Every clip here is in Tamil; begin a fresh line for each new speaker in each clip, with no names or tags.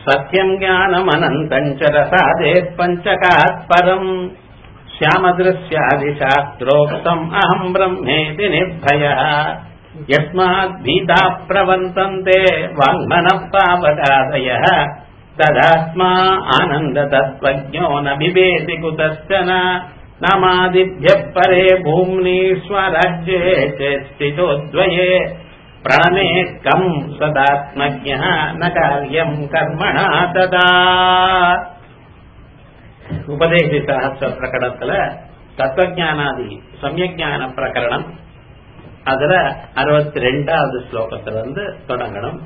सत्यम् ज्ञानमनन्तम् च रसादेः पञ्चकात् परम् श्यामदृश्यादिशास्त्रोक्तम् अहम् ब्रह्मेति निर्भयः यस्मात् भीता प्रवर्तन्ते वाङ्मनः पावकादयः तदात्मा आनन्दतत्त्वज्ञो न बिभेति कुतश्चन नामादिभ्यः परे भूम्नि स्वराज्ये चेत्स्थितोद्वये प्राणे कम् सदात्मज्ञः न कार्यम् कर्मणा तदा உபதேசி சகசிர பிரகடனத்துல தத்துவஜானாதி சமயஜான பிரகரணம் அதுல அறுபத்தி ரெண்டாவது ஸ்லோகத்துல இருந்து தொடங்கணும்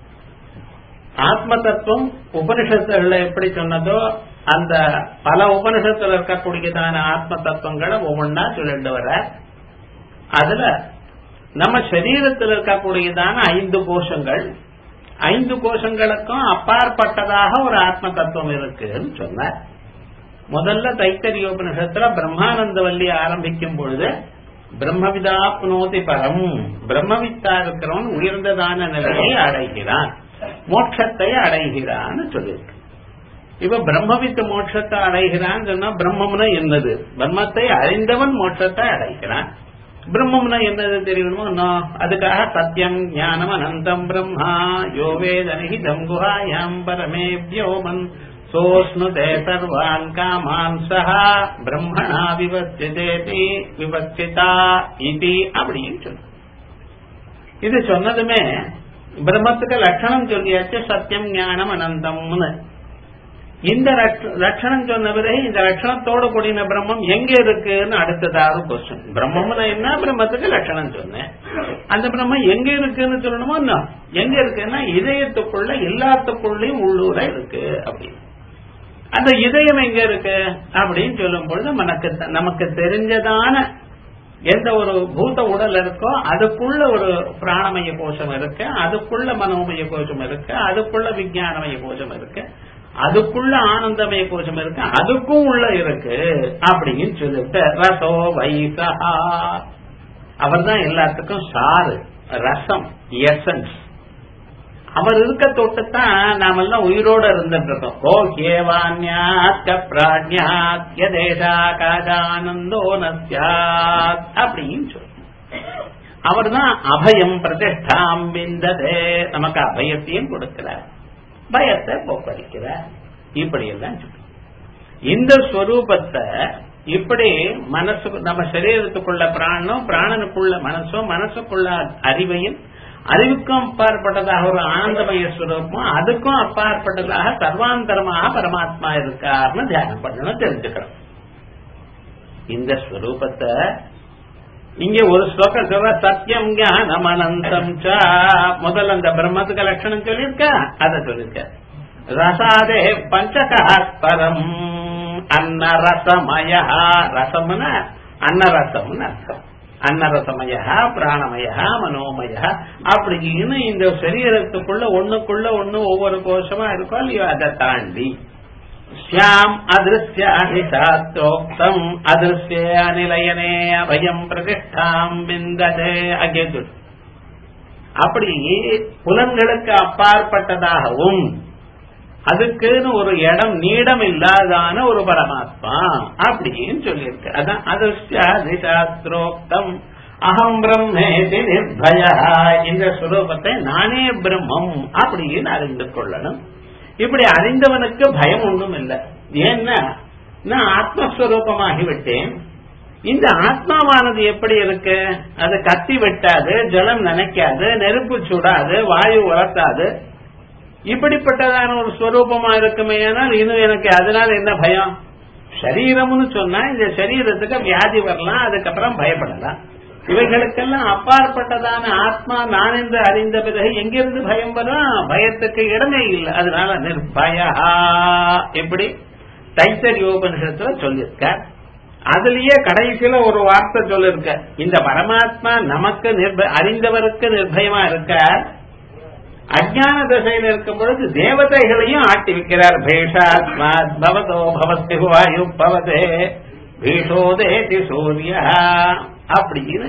ஆத்ம தத்துவம் உபனிஷத்துகள்ல எப்படி சொன்னதோ அந்த பல உபனிஷத்துல இருக்கக்கூடியதான ஆத்ம தத்துவங்களை ஒவ்வொன்னா சொல்லிட்டு வர அதுல நம்ம சரீரத்தில் இருக்கக்கூடியதான ஐந்து கோஷங்கள் ஐந்து கோஷங்களுக்கும் அப்பாற்பட்டதாக ஒரு ஆத்ம தத்துவம் இருக்குன்னு சொன்னார் முதல்ல தைத்தரியோபனிஷத்துல பிரம்மானந்த வள்ளி ஆரம்பிக்கும் பொழுது பிரம்மவிதா புனோதி பரம் பிரம்மவித்தா இருக்கிறவன் உயர்ந்ததான நிலையை அடைகிறான் மோட்சத்தை அடைகிறான்னு சொல்லியிருக்கு இப்ப பிரம்மவித்து மோட்சத்தை அடைகிறான்னு சொன்னா பிரம்மம்னா என்னது பிரம்மத்தை அறிந்தவன் மோட்சத்தை அடைகிறான் பிரம்மம்னா என்னது தெரியணுமோ அதுக்காக சத்தியம் ஞானம் அனந்தம் பிரம்மா யோவேதனிதம் குஹாயாம் பரமே வியோமன் சோஷ்ணுதே சர்வான் காமான் சஹா பிரம்மணா விவச்சிதேதி விவச்சிதா இது அப்படின்னு சொல்லு இது சொன்னதுமே பிரம்மத்துக்கு லட்சணம் சொல்லியாச்சு சத்தியம் ஞானம் அனந்தம்னு இந்த லட்சணம் சொன்ன பிறகு இந்த லட்சணத்தோடு கூடின பிரம்மம் எங்க இருக்குன்னு அடுத்ததாவது கொஸ்டின் பிரம்மம்னு என்ன பிரம்மத்துக்கு லட்சணம் சொன்னேன் அந்த பிரம்மம் எங்க இருக்குன்னு சொல்லணுமோ எங்க இருக்குன்னா இதயத்துக்குள்ள எல்லாத்துக்குள்ளயும் உள்ளூர இருக்கு அப்படின்னு அந்த இதயம் எங்க இருக்கு அப்படின்னு சொல்லும் பொழுது நமக்கு நமக்கு தெரிஞ்சதான எந்த ஒரு பூத உடல் இருக்கோ அதுக்குள்ள ஒரு பிராணமய கோஷம் இருக்கு அதுக்குள்ள மனோமய கோஷம் இருக்கு அதுக்குள்ள விஜயானமய கோஷம் இருக்கு அதுக்குள்ள ஆனந்தமய கோஷம் இருக்கு அதுக்கும் உள்ள இருக்கு அப்படின்னு சொல்லிட்டு ரசோ வைசா அவர் தான் எல்லாத்துக்கும் சாறு ரசம் எசன்ஸ் அவர் இருக்க தொட்டுத்தான் நாமெல்லாம் உயிரோட இருந்துட்டு இருக்கோம் ஓ கேவான்யாத் பிராண்யாத் யதேஷா காஜானந்தோ நஸ்யாத் அப்படின்னு சொல்லு அவர் தான் அபயம் பிரதிஷ்டாம் விந்ததே நமக்கு அபயத்தையும் கொடுக்கிறார் பயத்தை போக்கடிக்கிறார் இப்படி எல்லாம் சொல்லு இந்த ஸ்வரூபத்தை இப்படி மனசு நம்ம சரீரத்துக்குள்ள பிராணம் பிராணனுக்குள்ள மனசும் மனசுக்குள்ள அறிவையும் அறிவுக்கும் அப்பாற்பட்டதாக ஒரு ஆனந்தமய ஸ்வரூபம் அதுக்கும் அப்பாற்பட்டதாக சர்வாந்தரமாக பரமாத்மா இருக்காருன்னு தியானம் பண்ணணும் தெரிஞ்சுக்கிறோம் இந்த ஸ்வரூபத்தை இங்க ஒரு ஸ்லோகம் சொல்ற சத்தியம் ஞானம் அனந்தம் முதல்ல அந்த பிரம்மத்துக்கு லட்சணம் சொல்லியிருக்க அதை சொல்லியிருக்க ரசாதே பஞ்சகா பரம் அன்னரசமய ரசம்னா அன்னரசம்னு அர்த்தம் அன்னரசமய பிராணமய மனோமய அப்படின்னு இந்த சரீரத்துக்குள்ள ஒண்ணுக்குள்ள ஒண்ணு ஒவ்வொரு கோஷமா இருக்கும் இல்லையோ அதை தாண்டி ஷியாம் அதிருஷ்யாதிசாஸ்திரோக்தம் அதிருஷ்ய அநிலையனே அபயம் பிரதிஷ்டாம் விந்ததே அகேது அப்படி புலன்களுக்கு அப்பாற்பட்டதாகவும் அதுக்குன்னு ஒரு இடம் நீடம் இல்லாதான ஒரு பரமாத்மா அப்படின்னு சொல்லியிருக்கு அதான் அதிருஷ்யாதிசாஸ்திரோக்தம் அகம் பிரம்மேதி நிர்பய இந்த சுரூபத்தை நானே பிரம்மம் அப்படின்னு அறிந்து கொள்ளணும் இப்படி அறிந்தவனுக்கு பயம் ஒன்றும் இல்லை ஏன்னா நான் ஆத்மஸ்வரூபமாகிவிட்டேன் இந்த ஆத்மாவானது எப்படி இருக்கு அது கத்தி வெட்டாது ஜலம் நினைக்காது நெருப்பு சுடாது வாயு உரத்தாது இப்படிப்பட்டதான ஒரு ஸ்வரூபமா இருக்குமே ஆனால் இன்னும் எனக்கு அதனால என்ன பயம் சரீரம்னு சொன்னா இந்த சரீரத்துக்கு வியாதி வரலாம் அதுக்கப்புறம் பயப்படலாம் இவைகளுக்கெல்லாம் அப்பாற்பட்டதான ஆத்மா நான் என்று அறிந்த பிறகு எங்கிருந்து பயம் வரும் பயத்துக்கு இடமே இல்லை அதனால நிர்பயா எப்படி தைத்தரியோபனிஷத்துல சொல்லியிருக்க அதுலயே கடைசியில ஒரு வார்த்தை சொல்லிருக்க இந்த பரமாத்மா நமக்கு நிர்ப அறிந்தவருக்கு நிர்பயமா இருக்க அஜான தசையில் இருக்கும் பொழுது தேவதைகளையும் ஆட்டி வைக்கிறார் பேஷாத்மா பவதோ பவத்தி வாயு பவதே பீஷோதேதி சூரிய அப்படின்னு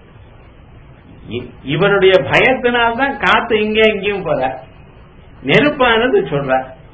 இ- இவருடைய பயத்தினால்தான் காத்து இங்கே இங்கேயும் போற நெருப்பானது சொல்ற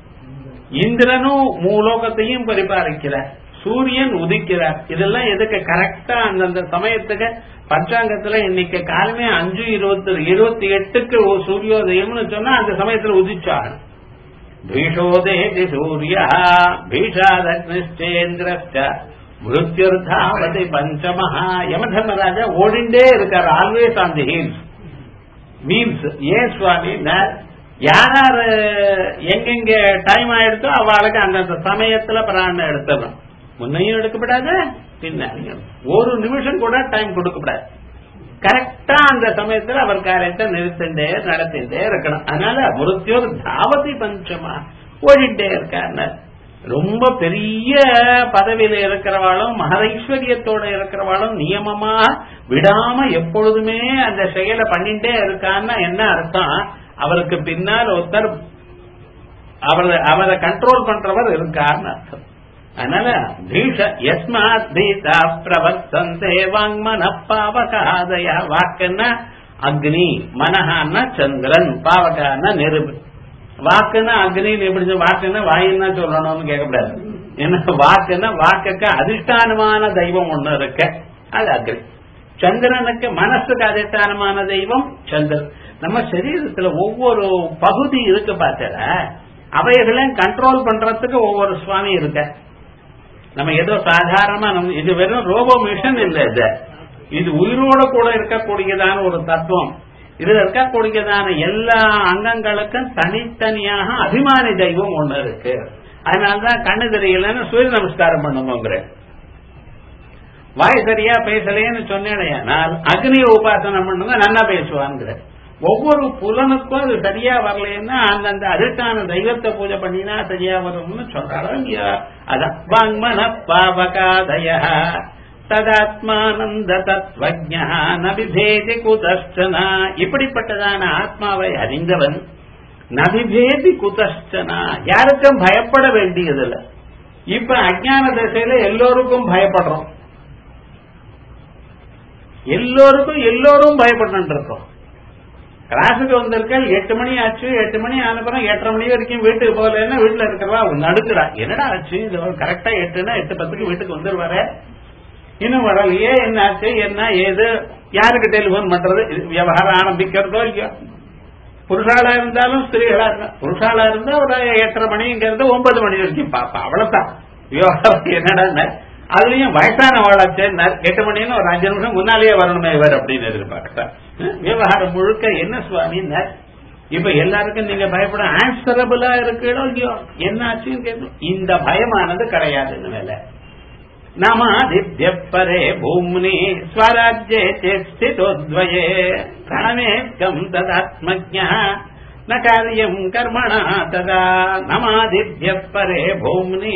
இந்திரனும் மூலோகத்தையும் பரிபாலிக்கிறார் சூரியன் உதிக்கிறார் இதெல்லாம் எதுக்கு கரெக்டா அந்தந்த சமயத்துக்கு பஞ்சாங்கத்துல இன்னைக்கு காலமே அஞ்சு இருபத்தி இருபத்தி எட்டுக்கு ஒரு சூரியோதயம்னு சொன்னா அந்த சமயத்துல உதிச்சாங்க பீஷோதேதி சூரிய பீஷாதக்னிஷ்டேந்திரஸ்ட மிருத்யுர்தாவதி பஞ்சமஹா யமதர்மராஜா ஓடிண்டே இருக்கார் always on the heels wheels ஏன் சுவாமி யார் எங்கெங்க டைம் ஆயிடுச்சோ அவளுக்கு அந்தந்த சமயத்துல பிராணம் எடுத்துடணும் முன்னையும் எடுக்கப்படாது பின்னாலையும் ஒரு நிமிஷம் கூட டைம் கொடுக்கப்படாது கரெக்டா அந்த சமயத்துல அவர் காரியத்தை நிறுத்திண்டே நடத்திட்டே இருக்கணும் அதனால மிருத்யோர் தாவதி பஞ்சமா ஓடிட்டே இருக்காரு ரொம்ப பெரிய பதவியில இருக்கிறவாளும் மகரைஸ்வரியத்தோட இருக்கிறவாளும் நியமமா விடாம எப்பொழுதுமே அந்த செயலை பண்ணிட்டே இருக்கான்னா என்ன அர்த்தம் அவருக்கு பின்னால் ஒருத்தர் அவரை அவரை கண்ட்ரோல் பண்றவர் இருக்காருன்னு அர்த்தம் அதனால பீஷ எஸ்மாத் பீதா பிரவர்த்தந்தே வாங்மன பாவகாதய வாக்குன்னா அக்னி மனஹான்னா சந்திரன் பாவகான்னா நெருப்பு வாக்குன்னா அக்னின்னு எப்படி வாக்குன்னா வாயின்னா சொல்லணும்னு கேட்கக்கூடாது ஏன்னா வாக்குன்னா வாக்குக்கு அதிஷ்டானமான தெய்வம் ஒண்ணு இருக்கு அது அக்னி சந்திரனுக்கு மனசுக்கு அதிஷ்டானமான தெய்வம் சந்திரன் நம்ம சரீரத்துல ஒவ்வொரு பகுதி இருக்கு பார்த்தல அவைகளையும் கண்ட்ரோல் பண்றதுக்கு ஒவ்வொரு சுவாமி இருக்க நம்ம ஏதோ சாதாரணமா நம்ம இது வெறும் ரோபோ மிஷன் இல்ல இது இது உயிரோட கூட இருக்கக்கூடியதான ஒரு தத்துவம் இதுல இருக்கக்கூடியதான எல்லா அங்கங்களுக்கும் தனித்தனியாக அபிமானி தெய்வம் ஒண்ணு இருக்கு அதனாலதான் கண்ணு தெரியலன்னு சூரிய நமஸ்காரம் பண்ணுவோங்கிற வாய் சரியா பேசலையேன்னு சொன்னேனால் அக்னிய உபாசனம் பண்ணுங்க நல்லா பேசுவாங்கிற ஒவ்வொரு புலனுக்கும் அது சரியா வரலன்னா அந்தந்த அதிர்ஷ்டான தெய்வத்தை பூஜை பண்ணினா சரியா வரும்னு சொல்றாங்க அதான் வாங்மன பாவகாதய ததாத்மானந்த தத்வஜா நபிபேதி குதஷ்டனா இப்படிப்பட்டதான ஆத்மாவை அறிந்தவன் நபிபேதி குதஷ்டனா யாருக்கும் பயப்பட வேண்டியதில்ல இப்ப அஜான திசையில எல்லோருக்கும் பயப்படுறோம் எல்லோருக்கும் எல்லோரும் பயப்பட்டு இருக்கோம் கிளாஸுக்கு வந்திருக்கேன் எட்டு மணி ஆச்சு எட்டு மணி ஆனப்புறம் எட்டரை மணி வரைக்கும் வீட்டுக்கு போகலன்னா வீட்டுல இருக்கிறவா நடுக்கிறா என்னடா ஆச்சு இது கரெக்டா எட்டுனா எட்டு பத்துக்கு வீட்டுக்கு வந்துருவாரு இன்னும் வரலையே என்ன ஆச்சு என்ன ஏது யாருக்கு டெலிபோன் பண்றது விவகாரம் ஆரம்பிக்கிறதோ இல்லையோ புருஷாலா இருந்தாலும் ஸ்திரீகளா இருந்தா புருஷாலா இருந்தா ஒரு எட்டரை மணிங்கிறது ஒன்பது மணி வரைக்கும் பாப்பா அவ்வளவுதான் விவகாரம் என்னடா அதுலயும் வயசான வாழாச்சு எட்டு மணின்னு ஒரு அஞ்சு நிமிஷம் முன்னாலேயே வரணுமே இவர் அப்படின்னு எதிர்பார்க்கட்டா விவகாரம் முழுக்க என்ன சுவாமி இப்ப எல்லாருக்கும் நீங்க பயப்பட ஆன்சரபிளா இருக்கோ இல்லையோ என்ன ஆச்சுன்னு கேட்டு இந்த பயமானது கிடையாது இந்த மேல நாமாதித்ய பரே பூம்னி ஸ்வராஜ்யே ஸ்திதோத்வயே பிரணமேக்கம் ததாத்மஜ ந காரியம் கர்மணா ததா நமாதித்ய பரே பூம்னி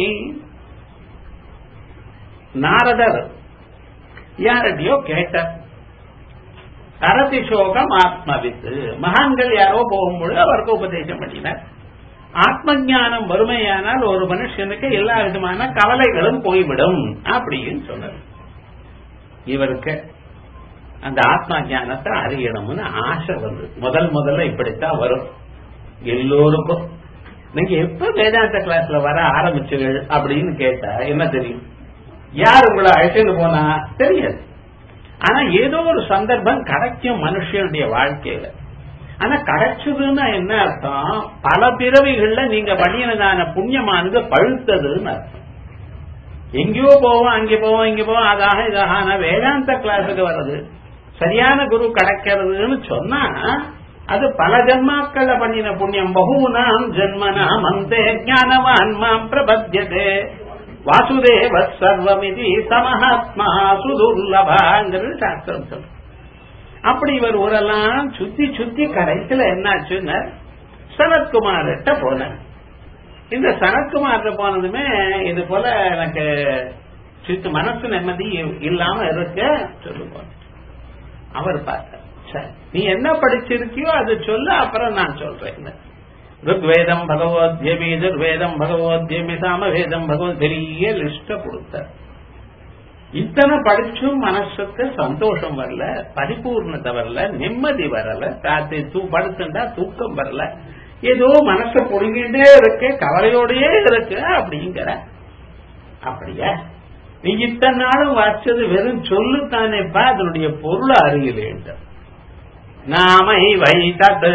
நாரதர் யாரடியோ கேட்டார் சரதி சோகம் ஆத்மவித்து மகான்கள் யாரோ போகும்பொழுது அவருக்கு உபதேசம் பண்ணினார் ஆத்ம ஜானம் வறுமையானால் ஒரு மனுஷனுக்கு எல்லா விதமான கவலைகளும் போய்விடும் அப்படின்னு சொன்னார் இவருக்கு அந்த ஆத்மா ஜானத்தை அறியணும்னு ஆசை வருது முதல் முதல்ல இப்படித்தான் வரும் எல்லோருக்கும் நீங்க எப்ப வேதாந்த கிளாஸ்ல வர ஆரம்பிச்சுகள் அப்படின்னு கேட்டா என்ன தெரியும் யார் உங்களை அழைச்சிட்டு போனா தெரியாது ஆனா ஏதோ ஒரு சந்தர்ப்பம் கிடைக்கும் மனுஷனுடைய வாழ்க்கையில ஆனா கிடைச்சதுன்னா என்ன அர்த்தம் பல பிறவிகள்ல நீங்க பண்ணினதான புண்ணியமானது பழுத்ததுன்னு அர்த்தம் எங்கேயோ போவோம் அங்கே போவோம் இங்க போவோம் அதாக இதாக ஆனா வேதாந்த கிளாஸுக்கு வர்றது சரியான குரு கிடைக்கிறதுன்னு சொன்னா அது பல ஜன்மாக்கள்ல பண்ணின புண்ணியம் பகூனாம் ஜென்மனாம் அந்த ஜானவான் மாம் பிரபத்தியதே வாசுதேவ சர்வமிதி சமஹாத்மா சுதுர்லபாங்கிறது சாஸ்திரம் சொல்லு அப்படி இவர் ஊரெல்லாம் சுத்தி சுத்தி கடைசியில என்னாச்சுன்னு சனத்குமார்கிட்ட போனார் இந்த சனத்குமார்கிட்ட போனதுமே இது போல எனக்கு சுத்து மனசு நிம்மதி இல்லாம இருக்க சொல்லுங்க அவர் பார்த்தார் சரி நீ என்ன படிச்சிருக்கியோ அது சொல்லு அப்புறம் நான் சொல்றேன் ருக்வேதம் பகவத்யமி துர்வேதம் பகவத்யமி சாமவேதம் பகவத் பெரிய லிஸ்ட கொடுத்தார் இத்தனை படிச்சும் மனசுக்கு சந்தோஷம் வரல பரிபூர்ணத்தை வரல நிம்மதி வரல ராத்திரி தூ படுத்துண்டா தூக்கம் வரல ஏதோ மனச பொழுங்கிட்டே இருக்கு கவலையோடயே இருக்கு அப்படிங்கிற அப்படியா நீ இத்தனை நாளும் வச்சது வெறும் சொல்லுத்தானேப்பா அதனுடைய பொருளை அறியலேன்ற நாமை வைத்தது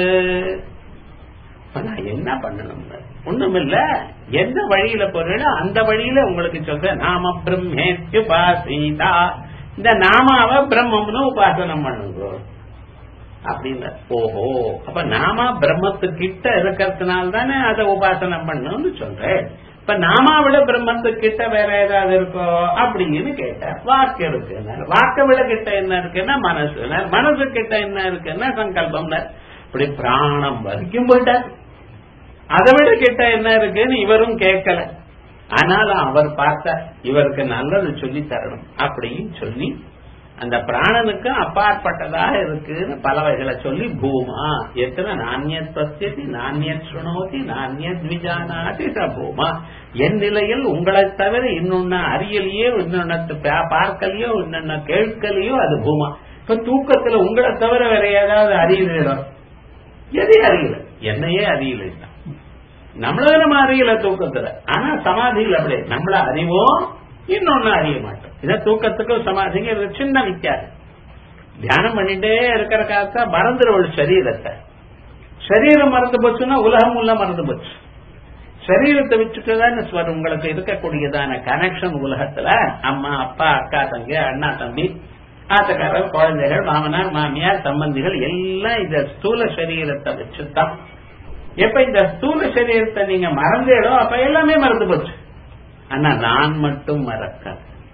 நான் என்ன பண்ணணும் ஒண்ணுமில்ல எந்த வழியில போறீங்களோ அந்த வழியில உங்களுக்கு சொல்றேன் நாம பிரம்மேத்யுபாசீதா இந்த நாமாவ பிரம்மம்னு உபாசனம் பண்ணுங்க அப்படின்னு ஓஹோ அப்ப நாம பிரம்மத்துக்கிட்ட இருக்கிறதுனால தானே அதை உபாசனம் பண்ணணும்னு சொல்றேன் இப்ப நாம விட பிரம்மத்துக்கிட்ட வேற ஏதாவது இருக்கோ அப்படின்னு கேட்டார் வாக்கு இருக்கு வாக்க விட கிட்ட என்ன இருக்குன்னா மனசு மனசு கிட்ட என்ன இருக்குன்னா சங்கல்பம் இப்படி பிராணம் வரைக்கும் போயிட்டார் அதை விட கிட்ட என்ன இருக்குன்னு இவரும் கேட்கல ஆனாலும் அவர் பார்த்த இவருக்கு நல்லது சொல்லி தரணும் அப்படின்னு சொல்லி அந்த பிராணனுக்கு அப்பாற்பட்டதாக இருக்குன்னு பல வகைகளை சொல்லி பூமா எத்தனை நானியத் பசியதி நானியத் சுணோதி நானியத் விஜானாதி ச பூமா என் நிலையில் உங்களை தவிர இன்னொன்னு அறியலையோ இன்னொன்னு பார்க்கலையோ இன்னொன்னு கேட்கலையோ அது பூமா இப்ப தூக்கத்துல உங்களை தவிர வேற ஏதாவது அறியல எதையும் அறியல என்னையே அறியல நம்மள நம்ம அறியல தூக்கத்துல ஆனா சமாதியில் அப்படி நம்மள அறிவோம் இன்னொன்னு அறிய மாட்டோம் இதான் தூக்கத்துக்கும் சமாதிங்க சின்ன வித்தியாசம் தியானம் பண்ணிட்டே இருக்கிற காலத்தா மறந்துடுவள் சரீரத்தை சரீரம் மறந்து போச்சுன்னா உலகம் உள்ள மறந்து போச்சு சரீரத்தை வச்சுட்டுதான் உங்களுக்கு இருக்கக்கூடியதான கனெக்ஷன் உலகத்துல அம்மா அப்பா அக்கா தங்கி அண்ணா தம்பி ஆத்தக்காரர் குழந்தைகள் மாமனார் மாமியார் சம்பந்திகள் எல்லாம் இந்த ஸ்தூல சரீரத்தை வச்சுதான் எப்ப இந்த ஸ்தூல சரீரத்தை நீங்க மறந்தேடோ அப்ப எல்லாமே மறந்து போச்சு ஆனா நான் மட்டும் மறக்க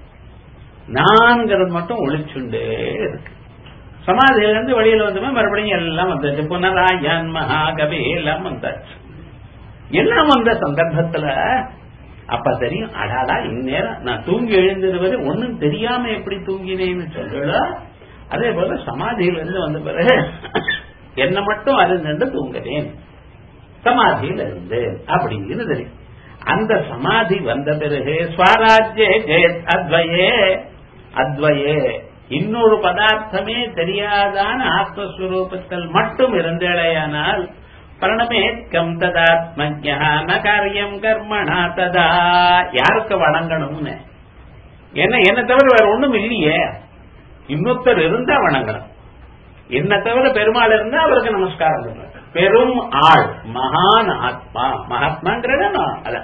நான்கிறது மட்டும் ஒளிச்சுண்டே இருக்கு சமாதியில இருந்து வெளியில வந்தோமே மறுபடியும் எல்லாம் வந்தாச்சு புனராயன் மகாகவி எல்லாம் வந்தாச்சு எல்லாம் வந்த சந்தர்ப்பத்துல அப்ப தெரியும் அடாடா இந்நேரம் நான் தூங்கி எழுந்திருவது ஒன்னும் தெரியாம எப்படி தூங்கினேன்னு சொல்லல அதே போல சமாதியில இருந்து வந்த பிறகு என்ன மட்டும் அறிந்து தூங்கினேன் சமாதியில இருந்து அப்படின்னு தெரியும் அந்த சமாதி வந்த பிறகு ஸ்வராஜ்யே ஜெயத் அத்வயே அத்வயே இன்னொரு பதார்த்தமே தெரியாதான ஆத்மஸ்வரூபத்தில் மட்டும் இருந்தேடையானால் பிரணமே கம் ததாத்மஜா ந காரியம் கர்மணா ததா யாருக்கு வணங்கணும்னு என்ன என்ன தவிர வேற ஒண்ணும் இல்லையே இன்னொருத்தர் இருந்தா வணங்கணும் என்ன தவிர பெருமாள் இருந்தா அவருக்கு நமஸ்காரம் பண்ணுறாங்க பெரும் ஆள் மகான் ஆத்மா மகாத்மாங்கிற அதான்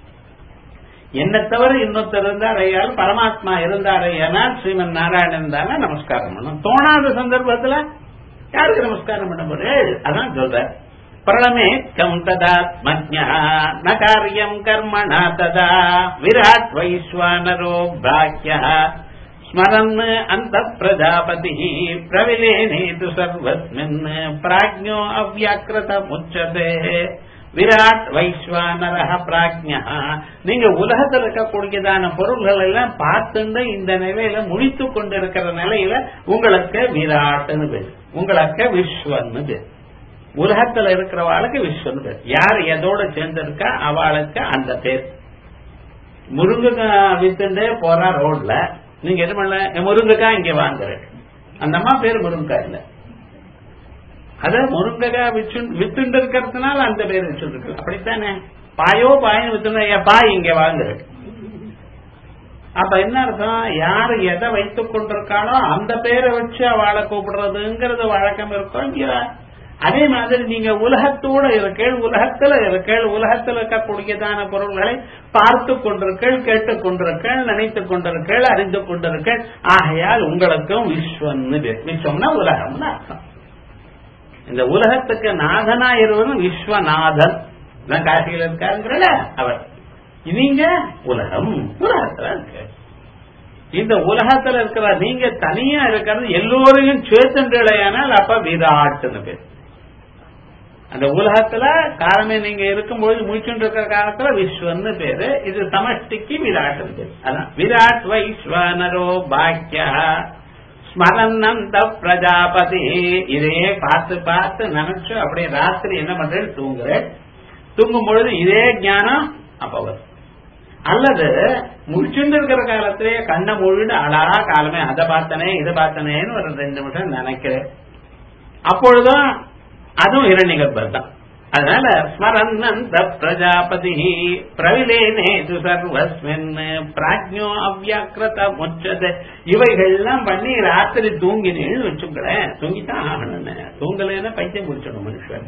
என்ன தவிர இன்னொருத்தர் இருந்தாரையால் பரமாத்மா இருந்தாரையானால் ஸ்ரீமன் நாராயணன் தானே நமஸ்காரம் பண்ணும் தோணாத சந்தர்ப்பத்துல யாருக்கு நமஸ்காரம் பண்ண போறேன் அதான் சொல்ற பிரணமே கம் ததாத்மஜா ந காரியம் கர்மணா ததா விராட் வைஸ்வானரோ பிராக்கிய ஸ்மரன் அந்த பிரஜாபதி பிரவிலேனேது சர்வஸ்மின் பிராஜ்ஞோ அவ்யாக்கிரத முச்சதே விராட் வைஸ்வானரக பிராஜ்யா நீங்க உலகத்தில் இருக்கக்கூடியதான பொருள்கள் எல்லாம் பார்த்துட்டு இந்த நிலையில முடித்து கொண்டிருக்கிற நிலையில உங்களுக்கு விராட்னு பேர் உங்களுக்கு விஸ்வன்னு பேர் உலகத்துல இருக்கிறவாளுக்கு விஸ்வன்னு பேர் யார் எதோட சேர்ந்திருக்கா அவளுக்கு அந்த பேர் முருங்கைக்காய் வித்துண்டே போறா ரோட்ல நீங்க என்ன பண்ணல முருங்கைக்காய் இங்க வாங்குறேன் அந்த அம்மா பேர் முருங்கைக்காய் இல்ல அத முருங்கைக்காய் விச்சு வித்துண்டு இருக்கிறதுனால அந்த பேர் வச்சுருக்கு அப்படித்தானே பாயோ பாயின்னு வித்துனா பாய் இங்க வாங்குறேன் அப்ப என்ன அர்த்தம் யாரு எதை வைத்துக் கொண்டிருக்காளோ அந்த பேரை வச்சு அவளை கூப்பிடுறதுங்கிறது வழக்கம் இருக்கும் இல்லையா அதே மாதிரி நீங்க உலகத்தோட இருக்கேள் உலகத்துல இருக்கேள் உலகத்தில் இருக்கக்கூடியதான பொருள்களை பார்த்து கொண்டிருக்கேள் கேட்டுக் கொண்டிருக்கேள் நினைத்துக் கொண்டிருக்கேள் அறிந்து கொண்டிருக்கேள் ஆகையால் உங்களுக்கும் விஸ்வன்னு விஸ்வம்னா உலகம்னு அர்த்தம் இந்த உலகத்துக்கு நாதனா இருவரும் விஸ்வநாதன் காசியில் இருக்காருங்கிற அவர் நீங்க உலகம் உலகத்துல இருக்கு இந்த உலகத்துல இருக்கிற நீங்க தனியா இருக்கிறது எல்லோரையும் சேர்த்துடையானால் அப்ப விராட்டுன்னு பேர் அந்த உலகத்துல காலமே நீங்க இருக்கும்போது முடிச்சுட்டு இருக்கிற காலத்துல விஸ்வன்னு பேரு இது சமஷ்டிக்கு விராட்னு பேரு அதான் விராட் வைஸ்வனரோ பாக்கியா ஸ்மரநந்த பிரஜாபதி இதையே பார்த்து பார்த்து நினைச்சு அப்படியே ராத்திரி என்ன பண்றேன் தூங்குறேன் தூங்கும் பொழுது இதே ஞானம் அப்ப வரும் அல்லது முடிச்சுட்டு இருக்கிற காலத்திலேயே கண்ணை மூழ்கிட்டு அழகா காலமே அதை பார்த்தனே இதை பார்த்தனேன்னு ஒரு ரெண்டு நிமிஷம் நினைக்கிறேன் அப்பொழுதும் அதுவும் இரண்டிகற்பர் தான் அதனால ஸ்மரன்னந்த பிரஜாபதி பிரவிலேனேது சர்வஸ்மின் பிராஜ்யோ அவ்யாக்கிரத முச்சத இவைகள்லாம் பண்ணி ராத்திரி தூங்கினேன்னு வச்சுங்களேன் தூங்கித்தான் ஆகணும்னு தூங்கலைன்னா பைத்தியம் குடிச்சிடும் மனுஷன்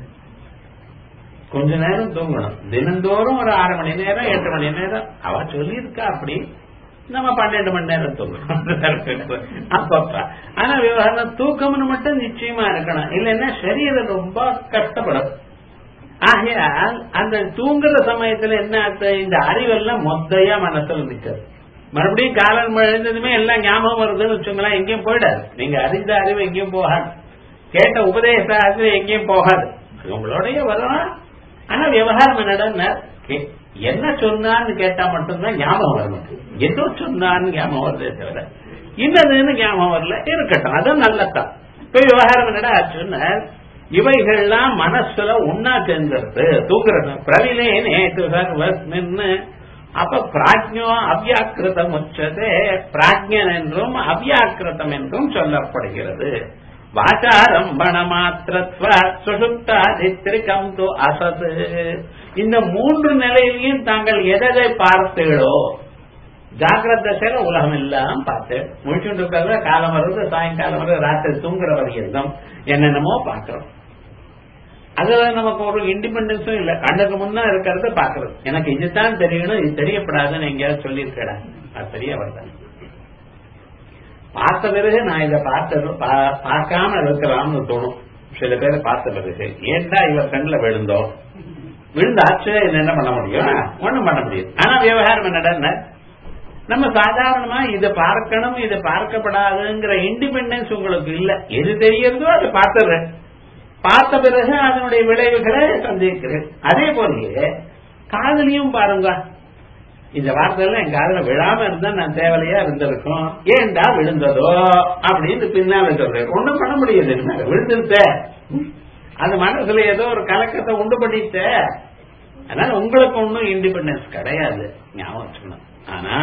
கொஞ்ச நேரம் தூங்கணும் தினந்தோறும் ஒரு ஆறு மணி நேரம் எட்டு மணி நேரம் அவ சொல்லியிருக்கா அப்படி நம்ம பன்னெண்டு மணி நேரம் தூங்கணும் அப்பப்ப ஆனா விவகாரம் தூக்கம்னு மட்டும் நிச்சயமா இருக்கணும் இல்லைன்னா சரீரம் ரொம்ப கஷ்டப்படும் ஆகையால் அந்த தூங்குற சமயத்துல என்ன ஆச்சு இந்த அறிவெல்லாம் மொத்தையா மனசுல நிக்கிறது மறுபடியும் காலம் எழுந்ததுமே எல்லாம் ஞாபகம் வருதுன்னு வச்சுங்களேன் எங்கேயும் போயிடாது நீங்க அறிந்த அறிவு எங்கேயும் போகாது கேட்ட உபதேச அறிவு எங்கேயும் போகாது அது உங்களோடய வரும் ஆனா விவகாரம் என்னடா என்ன சொன்னான்னு கேட்டா மட்டும்தான் ஞாபகம் வரும் ஏதோ சொன்னான்னு ஞாபகம் வருதே தவிர இன்னதுன்னு ஞாபகம் வரல இருக்கட்டும் அது நல்லதான் இப்ப விவகாரம் என்னடா சொன்னார் இவைகள்லாம் மனசுல ஒன்னா சேர்ந்துருது தூங்குறது பிரவிலே நேற்று சர்வஸ்மின்னு அப்ப பிராஜ்யோ அவ்யாக்கிருதம் உச்சதே பிராஜ்யன் என்றும் அவ்யாக்கிருதம் என்றும் சொல்லப்படுகிறது வாசாரம்பண மாத்திரத்வ சுசுப்தாதித்திரிகம் து அசது இந்த மூன்று நிலையிலையும் தாங்கள் எதை பார்த்தீங்களோ ஜாகிரத தசையில உலகம் எல்லாம் பார்த்து முழிச்சுட்டு இருக்கிறத காலம் வருது சாயங்காலம் வருது ராத்திரி தூங்குற வரைக்கும் என்னென்னமோ பாக்குறோம் அதுல நமக்கு ஒரு இண்டிபெண்டன்ஸும் இல்ல கண்ணுக்கு முன்னா இருக்கிறத பாக்குறது எனக்கு இதுதான் தெரியணும் இது தெரியப்படாதுன்னு எங்கேயாவது சொல்லியிருக்கடா அது தெரிய வருதான் பார்த்த பிறகு நான் இதை பார்த்த பார்க்காம இருக்கலாம்னு தோணும் சில பேரை பார்த்த பிறகு ஏன்டா இவர் கண்ணில் விழுந்தோம் விழுந்தாச்சு என்ன பண்ண முடியும் ஒண்ணும் பண்ண முடியும் ஆனா விவகாரம் என்னடா நம்ம சாதாரணமா இதை பார்க்கணும் இது பார்க்கப்படாதுங்கிற இண்டிபெண்டன்ஸ் உங்களுக்கு இல்ல எது தெரியறதோ அதை பார்த்துடுறேன் பார்த்த பிறகு அதனுடைய விளைவுகளை சந்திக்கிறேன் அதே போலயே காதலியும் பாருங்க இந்த வார்த்தையெல்லாம் என் காதல விழாம இருந்தா நான் தேவையா இருந்திருக்கும் ஏண்டா விழுந்ததோ அப்படின்னு பின்னால சொல்றேன் ஒண்ணும் பண்ண முடியாது விழுந்துருத்த அந்த மனசுல ஏதோ ஒரு கலக்கத்தை உண்டு பண்ணிட்ட அதனால உங்களுக்கு ஒன்றும் இண்டிபெண்டன்ஸ் கிடையாது ஞாபகம் வச்சுக்கணும் ஆனா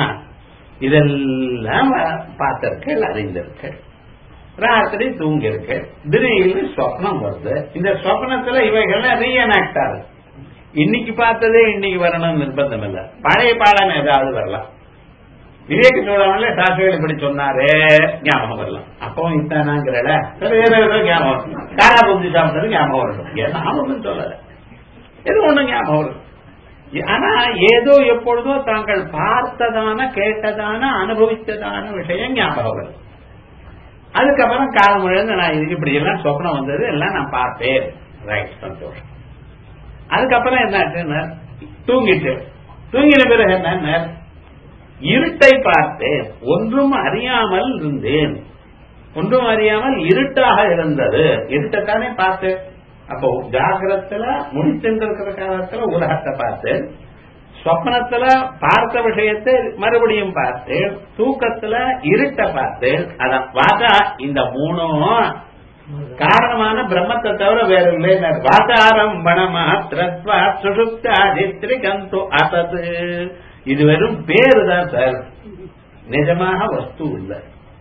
இதெல்லாம் பார்த்திருக்கள் அறிந்திருக்கள் ராத்திரி தூங்கி இருக்கு திடீர்னு சொப்னம் வருது இந்த சொப்னத்துல இவைகள்லாம் ரீஎனாக்ட் ஆகுது இன்னைக்கு பார்த்ததே இன்னைக்கு வரணும் நிர்பந்தம் இல்ல பழைய பாடம் ஏதாவது வரலாம் விவேக சோழவன்ல சாஸ்திரிகள் இப்படி சொன்னாரு ஞாபகம் வரலாம் அப்பவும் இத்தானாங்கிறல வேற ஏதோ ஞாபகம் காரா புத்தி சாப்பிட்டது ஞாபகம் வரணும் ஏன்னா ஒன்றும் சொல்லல எது ஒண்ணும் ஞாபகம் வரும் ஆனா ஏதோ எப்பொழுதோ தாங்கள் பார்த்ததான கேட்டதான அனுபவித்ததான விஷயம் ஞாபகம் வரும் அதுக்கப்புறம் காலம் எழுந்து நான் இதுக்கு இப்படி எல்லாம் சொப்னம் வந்தது எல்லாம் நான் பார்த்தேன் ரைட் சந்தோஷம் அதுக்கப்புறம் என்ன தூங்கிட்டு தூங்கின பிறகு என்ன இருட்டை பார்த்தேன் ஒன்றும் அறியாமல் இருந்தேன் ஒன்றும் அறியாமல் இருட்டாக இருந்தது இருட்டைத்தானே பார்த்தேன் அப்போ ஜாகிரத்துல முடித்திருக்கிற காலத்துல உலகத்தை பார்த்து சொப்னத்துல பார்த்த விஷயத்தை மறுபடியும் பார்த்து தூக்கத்துல இருட்ட பார்த்து அதான் வாதா இந்த மூணும் காரணமான பிரம்மத்தை தவிர வேற இல்லை வாதாரம்பண மாத்திரத்வா சுசுப்தாதித்ரிகந்து அசது இது வெறும் பேரு தான் சார் நிஜமாக வஸ்து இல்லை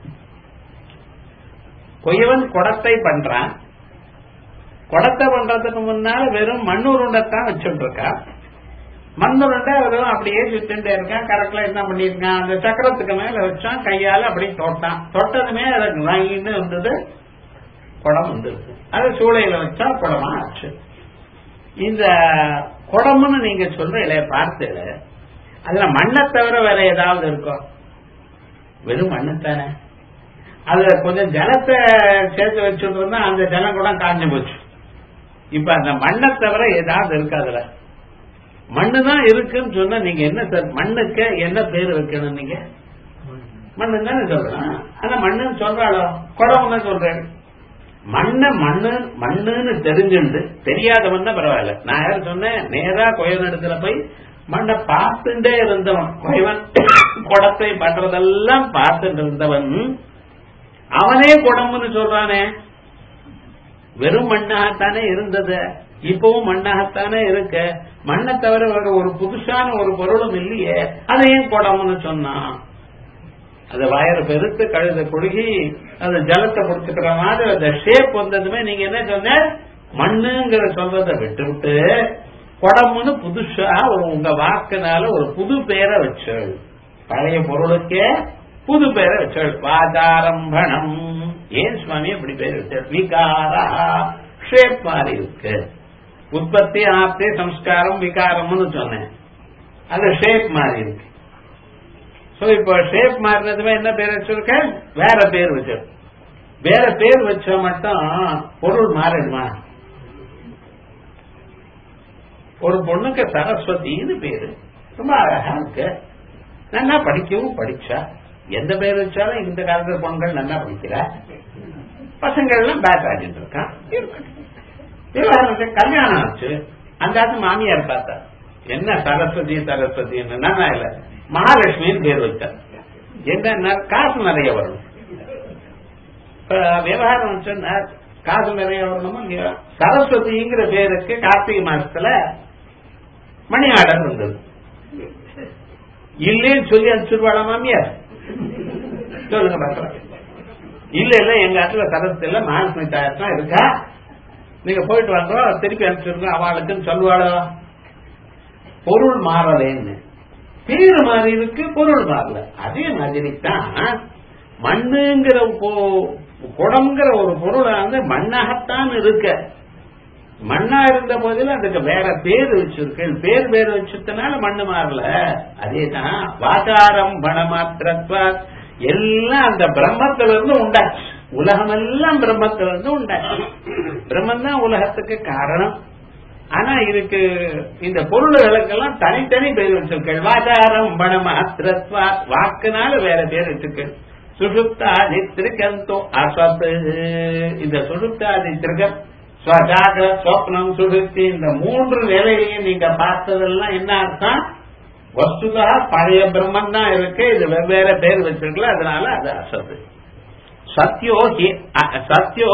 கொய்யவன் குடத்தை பண்றான் குடத்தை பண்றதுக்கு முன்னால வெறும் மண்ணுருண்டைத்தான் வச்சுட்டு இருக்கான் மண்ணுருண்டை வெறும் அப்படியே சுத்திட்டே இருக்கான் கரெக்ட்ல என்ன பண்ணிருக்கான் அந்த சக்கரத்துக்கு மேல வச்சான் கையால அப்படி தொட்டான் தொட்டதுமே அதுக்கு வாங்கிட்டு வந்தது குடம் வந்துருக்கு அது சூளையில வச்சா குடமா ஆச்சு இந்த குடம்னு நீங்க சொல்ற இலைய பார்த்து அதுல மண்ணை தவிர வேற ஏதாவது இருக்கும் வெறும் மண்ணுத்தானே அதுல கொஞ்சம் ஜலத்தை சேர்த்து வச்சுட்டு இருந்தா அந்த ஜலம் கூட காஞ்சு போச்சு இப்ப அந்த மண்ணை தவிர ஏதாவது இருக்கு அதுல மண்ணு தான் இருக்குன்னு சொன்னா நீங்க என்ன சார் மண்ணுக்கு என்ன பேர் வைக்கணும் நீங்க மண்ணு தானே சொல்றேன் ஆனா மண்ணுன்னு சொல்றாளோ குடம்னு சொல்றேன் மண்ண மண்ணு மண்ணுன்னு தெரிஞ்சுண்டு தெரியாதவன் தான் பரவாயில்ல நான் யாரும் சொன்னேன் நேரா கோயில் இடத்துல போய் மண்ணை பார்த்துட்டே இருந்தவன் கோயவன் குடத்தை பண்றதெல்லாம் பார்த்துட்டு இருந்தவன் அவனே குடம்னு சொல்றானே வெறும் மண்ணாகத்தானே இருந்தது இப்பவும் மண்ணாகத்தானே இருக்க மண்ணை தவிர வேற ஒரு புதுசான ஒரு பொருளும் இல்லையே அதை ஏன் குடம்னு சொன்னான் அது வயரை பெருத்து கழுத குடுகி அந்த ஜலத்தை குடிச்சுக்கிற மாதிரி அந்த ஷேப் வந்ததுமே நீங்க என்ன சொன்ன மண்ணுங்கிற சொல்றதை விட்டு விட்டு குடம்னு புதுசா ஒரு உங்க வாக்குனால ஒரு புது பேரை வச்சல் பழைய பொருளுக்கே புது பேரை வச்சல் வாதாரம்பணம் ஏன் சுவாமி இப்படி பேர் வச்சார் விகாரா ஷேப் மாதிரி இருக்கு உற்பத்தி ஆப்தி சம்ஸ்காரம் விகாரம்னு சொன்னேன் அது ஷேப் மாதிரி இருக்கு சோ இப்போ ஷேப் மாறினதுமே என்ன பேர் வச்சிருக்க வேற பேர் வச்சிருக்க வேற பேர் வச்சா மட்டும் பொருள் மாறிடுமா ஒரு பொண்ணுக்கு சரஸ்வதினு பேரு ரொம்ப அழகா இருக்கு நல்லா படிக்கவும் படிச்சா எந்த பேர் வச்சாலும் இந்த காலத்துல பொண்கள் நல்லா படிக்கிறா பசங்கள் எல்லாம் பேட் ஆடிட்டு இருக்கான் விவகாரம் கல்யாணம் ஆச்சு அந்த ஆத்து மாமியார் பார்த்தா என்ன சரஸ்வதி சரஸ்வதின்னு நல்லா இல்ல மகாலட்சுமின்னு பேர் வச்சார் என்ன காசு நிறைய வரும் விவகாரம் சொன்னார் காசு நிறைய வரணுமா இல்லையா சரஸ்வதிங்கிற பேருக்கு கார்த்திகை மாசத்துல மணி ஆர்டர் வந்தது இல்லேன்னு சொல்லி அனுப்பிச்சிருவாளா மாமியார் சொல்லுங்க பார்க்கலாம் இல்ல இல்ல எங்க இடத்துல சரஸ்வதி இல்ல மகாலட்சுமி தாயார் தான் இருக்கா நீங்க போயிட்டு வாங்க திருப்பி அனுப்பிச்சிருங்க அவளுக்குன்னு சொல்லுவாளோ பொருள் மாறலேன்னு பேரு மாறி இருக்கு பொருள் மாறல அதே மாதிரி தான் மண்ணுங்கிற குடம்ங்கிற ஒரு பொருள் வந்து மண்ணாகத்தான் இருக்க மண்ணா இருந்த போதிலும் அதுக்கு வேற பேர் வச்சிருக்கு பேர் வேற வச்சதுனால மண்ணு மாறல அதேதான் வாதாரம் பணமாத்திரத்வா எல்லாம் அந்த பிரம்மத்துல இருந்து உண்டாச்சு உலகம் எல்லாம் பிரம்மத்துல இருந்து உண்டாச்சு பிரம்மன் தான் உலகத்துக்கு காரணம் ஆனா இதுக்கு இந்த பொருள்களுக்கெல்லாம் தனித்தனி பேர் வச்சிருக்க வாதாரம் பணமாத்திரத்வா வாக்குனால வேற பேர் வச்சிருக்கு சுஷுப்தாதி திருக்கந்தோ அசத்து இந்த சுஷுப்தாதி திருக்கம் ஸ்வஜாக சொப்னம் சுடுத்தி இந்த மூன்று நிலையையும் நீங்க பார்த்ததெல்லாம் என்ன அர்த்தம் வஸ்துதா பழைய பிரம்மன் தான் இருக்கு இது வெவ்வேறு பேர் வச்சிருக்கல அதனால அது அசத்து சத்யோ சத்யோ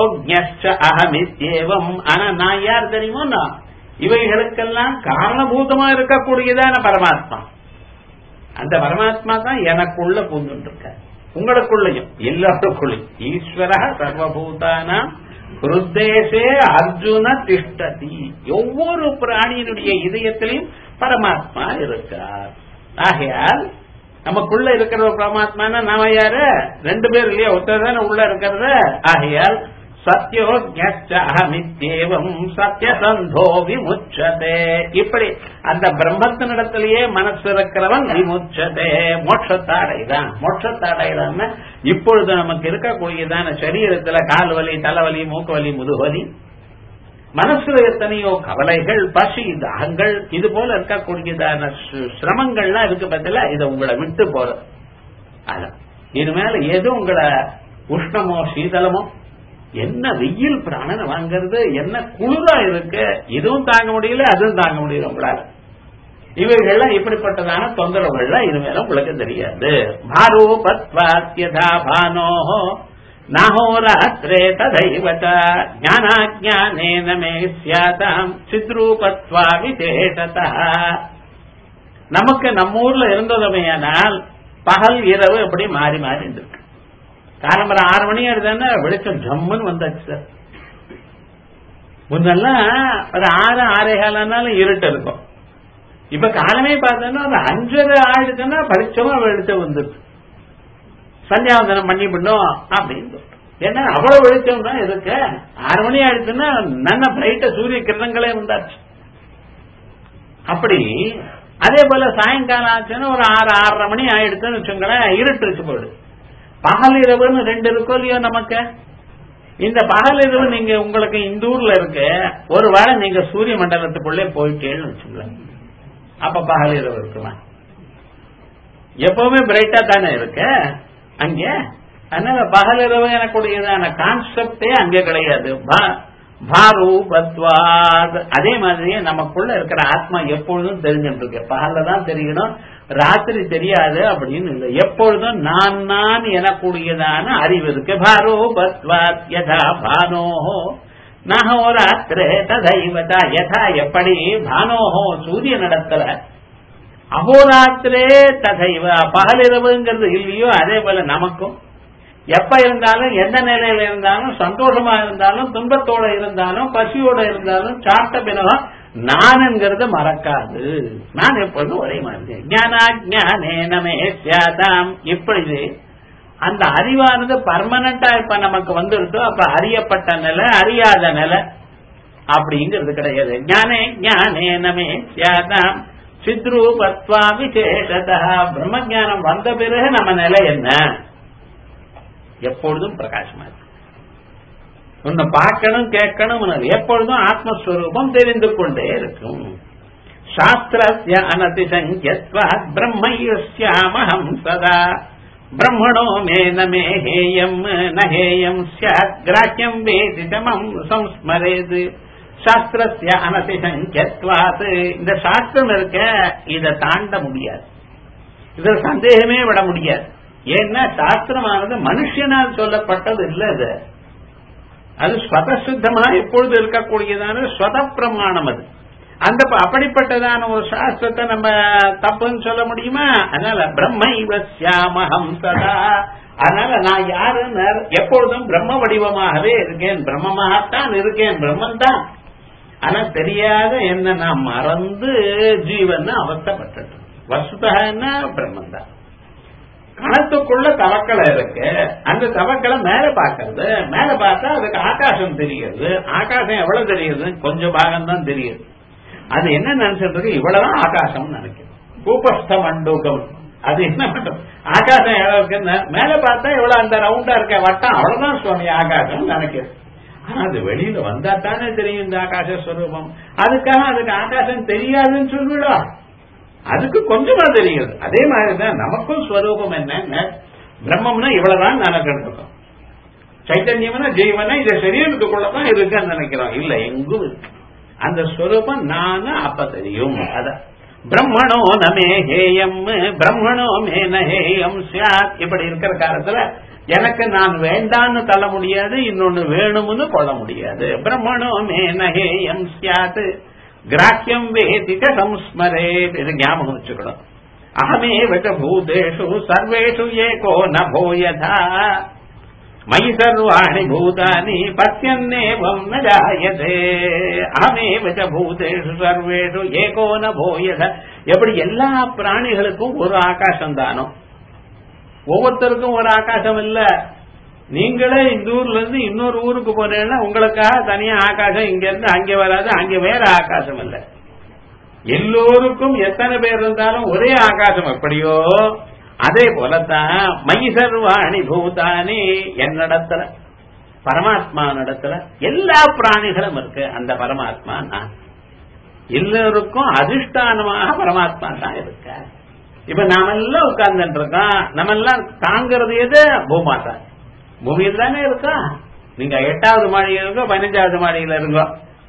அகமித்யேவம் ஆனா நான் யார் தெரியுமோ நான் இவைகளுக்கெல்லாம் காரணபூதமா இருக்கக்கூடியதான பரமாத்மா அந்த பரமாத்மா தான் எனக்குள்ள பூந்துட்டு இருக்க உங்களுக்குள்ளையும் எல்லாருக்குள்ளையும் ஈஸ்வர சர்வபூதானாம் ஹிருத்தேசே அர்ஜுன திஷ்டதி ஒவ்வொரு பிராணியினுடைய இதயத்திலையும் பரமாத்மா இருக்கார் ஆகையால் நமக்குள்ள இருக்கிற பரமாத்மானா நாம யாரு ரெண்டு பேர் இல்லையா ஒருத்தர் தானே உள்ள இருக்கிறது ஆகையால் சத்யோ அகமித்யேவம் சத்யசந்தோ விமுச்சதே இப்படி அந்த பிரம்மத்தினிடத்திலேயே மனசு இருக்கிறவன் விமுச்சதே மோட்சத்தாடைதான் மோட்சத்தாடைதான் இப்பொழுது நமக்கு இருக்கக்கூடியதான சரீரத்துல கால் வலி தலைவலி மூக்கு வலி முதுவலி மனசுல எத்தனையோ கவலைகள் பசி தாகங்கள் இது போல இருக்கக்கூடியதான சிரமங்கள்லாம் இருக்கு பத்தில இதை உங்களை விட்டு போறது அதான் இனிமேல எது உங்களை உஷ்ணமோ சீதளமோ என்ன வெயில் பிராணனை வாங்கறது என்ன குளிரா இருக்கு இதுவும் தாங்க முடியல அதுவும் தாங்க முடியல உங்களால இவைகள்லாம் இப்படிப்பட்டதான தொந்தரவுகள்லாம் இனிமேல உங்களுக்கு தெரியாது பாரோ பத்வாத்யதா பானோ நாஹோராத்திரே ததைவ ஞானாஜானேன மே சியாதாம் சித்ரூபத்வா விசேஷதா நமக்கு நம்ம ஊர்ல இருந்ததுமையானால் பகல் இரவு எப்படி மாறி மாறி இருக்கு காலம்பரம் ஆறு மணி ஆடுதானே வெளிச்சம் ஜம்முன்னு வந்தாச்சு சார் முன்னெல்லாம் ஒரு ஆறு ஆறே காலனாலும் இருட்டு இருக்கும் இப்ப காலமே பார்த்தோன்னா ஒரு அஞ்சரை ஆயிடுச்சுன்னா படிச்சவங்க வெளிச்சம் வந்துருக்கு சந்தியாவந்தனம் பண்ணி பண்ணோம் அப்படின்னு ஏன்னா அவ்வளவு வெளிச்சம் தான் இருக்கு ஆறு மணி ஆயிடுச்சுன்னா நல்ல பிரைட்ட சூரிய கிரணங்களே வந்தாச்சு அப்படி அதே போல சாயங்காலம் ஆச்சுன்னா ஒரு ஆறு ஆறரை மணி ஆயிடுச்சுன்னு வச்சுங்களேன் இருட்டுச்சு போயிடு பகல் இரவுன்னு ரெண்டு இருக்கும் இல்லையோ நமக்கு இந்த பகல் இரவு நீங்க உங்களுக்கு இந்த ஊர்ல இருக்கு ஒரு வேளை நீங்க சூரிய மண்டலத்துக்குள்ளே போயிட்டேன்னு வச்சுங்களேன் அப்ப பகல் இரவு இருக்குமா எப்பவுமே பிரைட்டா தானே இருக்கு அங்க அதனால பகல் இரவு எனக்குடையதான கான்செப்டே அங்கே கிடையாது பாரூபத்வாத் அதே மாதிரியே நமக்குள்ள இருக்கிற ஆத்மா எப்பொழுதும் தெரிஞ்சுட்டு இருக்கு பகல்ல தான் தெரியணும் ராத்திரி தெரியாது அப்படின்னு இல்லை எப்பொழுதும் நான் நான் எனக்கூடியதான அறிவு இருக்கு பாரோபத்வாத் யதா பானோஹோ நகோராத்திரே ததைவதா யதா எப்படி பானோஹோ சூரிய நடத்தல அகோராத்திரே ததைவ பகலிரவுங்கிறது இல்லையோ அதே போல நமக்கும் எப்ப இருந்தாலும் எந்த நிலையில இருந்தாலும் சந்தோஷமா இருந்தாலும் துன்பத்தோட இருந்தாலும் பசியோட இருந்தாலும் சாப்பிட்ட பிறகும் நான்ங்கிறது மறக்காது நான் எப்பொழுதும் ஒரே மாதிரி ஞானே சியாதாம் இப்பொழுது அந்த அறிவானது பர்மனண்டா இப்ப நமக்கு வந்துருதோ அப்ப அறியப்பட்ட நிலை அறியாத நிலை அப்படிங்கிறது கிடையாது ஞானே ஞானே நமே சியாதாம் சித்ரூபத்வா விசேஷதா பிரம்ம ஞானம் வந்த பிறகு நம்ம நிலை என்ன எப்பொழுதும் பிரகாசமா இருக்கு உன்னை பார்க்கணும் கேட்கணும் எப்பொழுதும் ஆத்மஸ்வரூபம் தெரிந்து கொண்டே இருக்கும் சாஸ்திரஸ்ய அனதிசங்கியத்வாத் பிரம்மயஸ்யாமஹம் சதா பிரம்மணோ மே நமே ஹேயம் நஹேயம் ஸ்யாத் கிராக்கியம் வேதி தமம் சம்ஸ்மரேது சாஸ்திரஸ்ய அனதிசங்கியத்வாத் இந்த சாஸ்திரம் இருக்க இதை தாண்ட முடியாது இதுல சந்தேகமே விட முடியாது ஏன்னா சாஸ்திரமானது மனுஷனால் சொல்லப்பட்டது இல்ல இது அது ஸ்வதசித்தமா எப்பொழுது இருக்கக்கூடியதான ஸ்வத பிரமாணம் அது அந்த அப்படிப்பட்டதான ஒரு சாஸ்திரத்தை நம்ம தப்புன்னு சொல்ல முடியுமா அதனால பிரம்ம இவசியாமகம் சதா அதனால நான் யாருன்னு எப்பொழுதும் பிரம்ம வடிவமாகவே இருக்கேன் பிரம்மமாகத்தான் இருக்கேன் பிரம்மன் தான் ஆனா தெரியாத என்ன நான் மறந்து ஜீவன் அவஸ்தப்பட்டு வசுதா என்ன பிரம்மன் தான் கணத்துக்குள்ள தவக்களை இருக்கு அந்த தவக்களை மேல பாக்குறது மேல பார்த்தா அதுக்கு ஆகாசம் தெரியுது ஆகாசம் எவ்வளவு தெரியுது கொஞ்சம் பாகம் தான் தெரியுது அது என்ன நினைச்சிட்டு இருக்கு இவ்வளவுதான் ஆகாசம் நினைக்கிறது பூபஸ்த மண்டூகம் அது என்ன பண்றது ஆகாசம் எவ்வளவு இருக்குன்னு மேல பார்த்தா எவ்வளவு அந்த ரவுண்டா இருக்க வட்டம் அவ்வளவுதான் சுவாமி ஆகாசம் நினைக்கிறது ஆனா அது வெளியில வந்தா தானே தெரியும் இந்த ஆகாச ஸ்வரூபம் அதுக்காக அதுக்கு ஆகாசம் தெரியாதுன்னு சொல்லிவிடா அதுக்கு கொஞ்சமா தெரியுது அதே மாதிரிதான் நமக்கும் ஸ்வரூபம் என்ன பிரம்மம்னா இவ்வளவுதான் நினைக்கிட்டு இருக்கோம் சைத்தன்யம்னா ஜீவனா இதை சரீரத்துக்குள்ளதான் இருக்குன்னு நினைக்கிறோம் இல்ல எங்கும் இருக்கு அந்த ஸ்வரூபம் நானு அப்ப தெரியும் அதான் பிரம்மணோ நமே ஹேயம் பிரம்மணோ மே நஹேயம் சியாத் இப்படி இருக்கிற காலத்துல எனக்கு நான் வேண்டான்னு தள்ள முடியாது இன்னொன்னு வேணும்னு கொள்ள முடியாது பிரம்மணோ மே நஹேயம் சியாத் கிராக்கியம் வேதிக சம்ஸ்மரே இது ஞாபகம் வச்சுக்கணும் அகமேவ பூதேஷு சர்வேஷு ஏகோ நோயதா மயி சர்வாணி பூதானி பத்தியன்னேவம் ந ஜாயதே அகமேவ பூதேஷு சர்வேஷு ஏகோ நோயத எப்படி எல்லா பிராணிகளுக்கும் ஒரு ஆகாசம் தானோ ஒவ்வொருத்தருக்கும் ஒரு ஆகாசம் இல்ல நீங்களே இந்த ஊர்ல இருந்து இன்னொரு ஊருக்கு போனீங்கன்னா உங்களுக்காக தனியா ஆகாசம் இங்க இருந்து அங்க வராது அங்க வேற ஆகாசம் இல்ல எல்லோருக்கும் எத்தனை பேர் இருந்தாலும் ஒரே ஆகாசம் எப்படியோ அதே போலத்தான் மயி சர்வாணி பூதானி என்னிடத்துல பரமாத்மா நடத்துல எல்லா பிராணிகளும் இருக்கு அந்த பரமாத்மா நான் எல்லோருக்கும் அதிஷ்டானமாக பரமாத்மா தான் இருக்க இப்ப நாமெல்லாம் உட்கார்ந்துட்டு இருக்கோம் நம்ம எல்லாம் தாங்கிறது எது பூமாதா பூமியில் தானே இருக்கா நீங்க எட்டாவது மாடியில் இருக்கோ பதினஞ்சாவது மாடியில இருக்கோ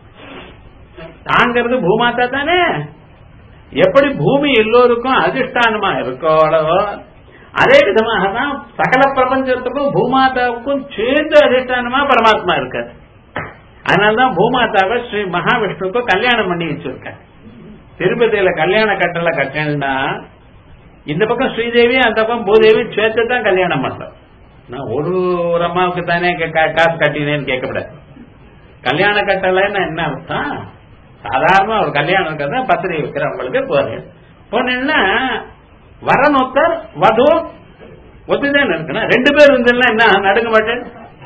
தாங்கிறது பூமாத்தா தானே எப்படி பூமி எல்லோருக்கும் அதிஷ்டானமா இருக்கோ அளவோ அதே விதமாக தான் சகல பிரபஞ்சத்துக்கும் பூமாதாவுக்கும் சேர்ந்து அதிஷ்டானமா பரமாத்மா இருக்காரு அதனாலதான் பூமாதாவை ஸ்ரீ மகாவிஷ்ணுக்கு கல்யாணம் பண்ணி வச்சிருக்க திருப்பதியில கல்யாண கட்டளை கட்டணும்னா இந்த பக்கம் ஸ்ரீதேவி அந்த பக்கம் பூதேவி சேர்த்து தான் கல்யாணம் பண்றோம் நான் ஒரு ஒரு அம்மாவுக்கு தானே காசு கட்டினேன்னு கேட்கக்கூடாது கல்யாண கட்டளைன்னு என்ன அர்த்தம் சாதாரண ஒரு கல்யாணம் இருக்கிறதா பத்திரிகை வைக்கிறவங்களுக்கு போறேன் போனீங்கன்னா வரன் ஒருத்தர் வது ஒத்துதான் இருக்கணும் ரெண்டு பேர் இருந்ததுன்னா என்ன நடுங்க மாட்டேன்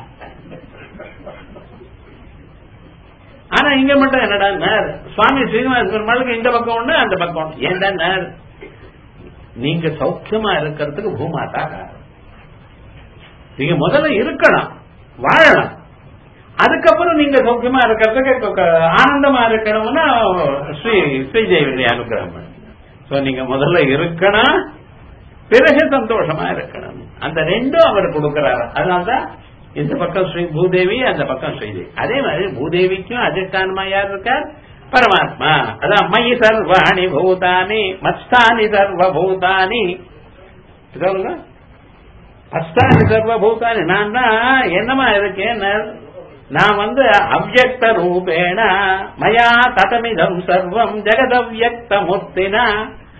ஆனா இங்க மட்டும் என்னடா சுவாமி ஸ்ரீனிவாச பெருமாளுக்கு இந்த பக்கம் ஒண்ணு அந்த பக்கம் ஒண்ணு ஏன்டா நீங்க சௌக்கியமா இருக்கிறதுக்கு பூமாதா காரணம் நீங்க முதல்ல இருக்கணும் வாழணும் அதுக்கப்புறம் நீங்க சௌக்கியமா இருக்கிறதுக்கு ஆனந்தமா இருக்கணும்னா ஸ்ரீ ஸ்ரீதேவியுடைய அனுகிரகம் சோ நீங்க முதல்ல இருக்கணும் பிறகு சந்தோஷமா இருக்கணும் அந்த ரெண்டும் அவர் கொடுக்கிறாரு அதனால்தான் இந்த பக்கம் ஸ்ரீ பூதேவி அந்த பக்கம் ஸ்ரீதேவி அதே மாதிரி பூதேவிக்கும் அதிஷ்டானமா யார் இருக்கார் பரமாத்மா அதான் மயி சர்வாணி பூதானி மஸ்தானி சர்வபூதானி சொல்லுங்க மஸ்தானி சர்வபூதானி நான் தான் என்னமா இருக்கேன் நான் வந்து அவ்வக்த ரூபேண மயா ததமிதம் சர்வம் ஜெகதவ்யக்த முத்தினா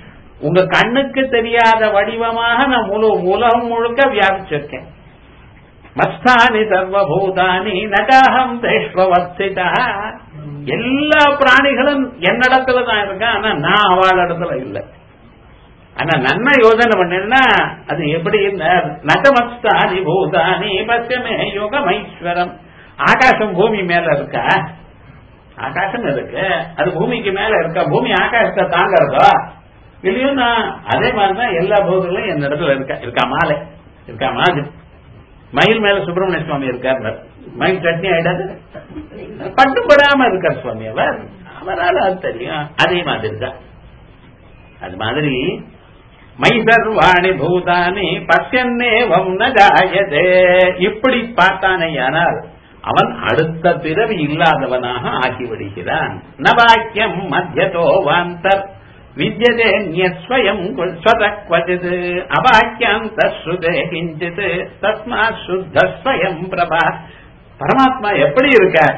உங்க கண்ணுக்கு தெரியாத வடிவமாக நான் முழு உலகம் முழுக்க வியாபிச்சிருக்கேன் மஸ்தானி சர்வபூதானி நகாஹம் தேஷ்வவர்த்திதா எல்லா பிராணிகளும் என்னிடத்துல தான் இருக்கேன் ஆனா நான் அவள் இடத்துல இல்லை ஆனா நன்மை யோசனை பண்ணா அது எப்படி நகமஸ்தானி பூதானி பச்சமே யோகமைஸ்வரம் ஆகாசம் பூமி மேல இருக்கா ஆகாசம் இருக்கு அது பூமிக்கு மேல இருக்கா பூமி ஆகாசத்தை தாங்கறதா இல்லையோன்னா அதே மாதிரிதான் எல்லா பூதங்களும் என் இடத்துல இருக்கா இருக்கா மாலை இருக்கா மாதிரி மயில் மேல சுப்பிரமணிய சுவாமி இருக்கார் மயில் சட்னி ஆயிடாது பட்டுப்படாம இருக்கார் சுவாமி அவர் அவரால் அது தெரியும் அதே மாதிரி தான் அது மாதிரி மை சர்வாணி பூதானி பசியன்னே வம்ன ஜாயதே இப்படி பார்த்தானேயானால் அவன் அடுத்த பிறவி இல்லாதவனாக ஆகிவிடுகிறான் நவாக்கியம் மத்தியதோ வாந்தர் வித்யதே நியஸ்வயம் ஸ்வதக்வஜித் அவாக்கியாந்த ஸ்ருதே கிஞ்சித் தஸ்மா சுத்த ஸ்வயம் பிரபா பரமாத்மா எப்படி இருக்கார்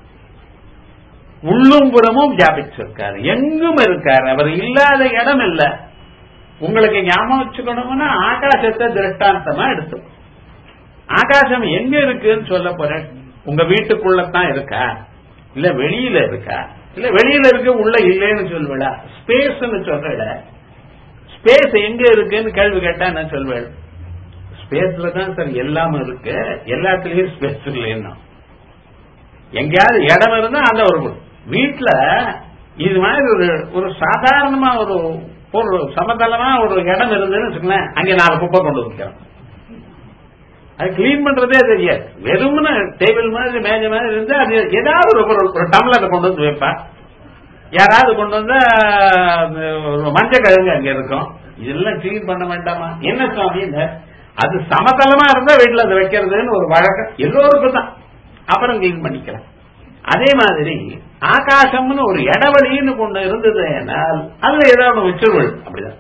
உள்ளும் புறமும் வியாபிச்சிருக்கார் எங்கும் இருக்கார் அவர் இல்லாத இடம் இல்ல உங்களுக்கு ஞாபகம் வச்சுக்கணும்னா ஆகாசத்தை திருஷ்டாந்தமா எடுத்து ஆகாசம் எங்க இருக்குன்னு சொல்ல போறேன் உங்க வீட்டுக்குள்ளதான் இருக்கா இல்ல வெளியில இருக்கா இல்ல வெளியில இருக்கு உள்ள இல்லைன்னு சொல்வேடா ஸ்பேஸ்ன்னு சொல்றேட ஸ்பேஸ் எங்க இருக்குன்னு கேள்வி கேட்டா நான் சொல்வேன் ஸ்பேஸ்ல தான் சார் எல்லாமே இருக்கு எல்லாத்துலயும் ஸ்பேஸ் இல்லைன்னா எங்கேயாவது இடம் இருந்தா அந்த ஒரு வீட்டுல இது மாதிரி ஒரு ஒரு சாதாரணமா ஒரு ஒரு சமதளமா ஒரு இடம் இருந்ததுன்னு வச்சுக்கலேன் அங்க நாலு குப்பை கொண்டு வந்துக்கிறோம் அது கிளீன் பண்றதே தெரியாது வெறும்னு டேபிள் மாதிரி மேஜ மாதிரி இருந்தா அது ஏதாவது ஒரு ஒரு டம்ளரை கொண்டு வந்து வைப்பா யாராவது கொண்டு வந்தா ஒரு மஞ்சள் கிழங்கு அங்க இருக்கும் இதெல்லாம் கிளீன் பண்ண வேண்டாமா என்ன சுவாமி அது சமதளமா இருந்தா வீட்டுல அதை வைக்கிறதுன்னு ஒரு வழக்கம் எல்லோருக்கும் தான் அப்புறம் கிளீன் பண்ணிக்கலாம் அதே மாதிரி ஆகாசம்னு ஒரு இடவழின்னு கொண்டு இருந்தது என்னால் அதுல ஏதாவது வச்சிருவள் அப்படிதான்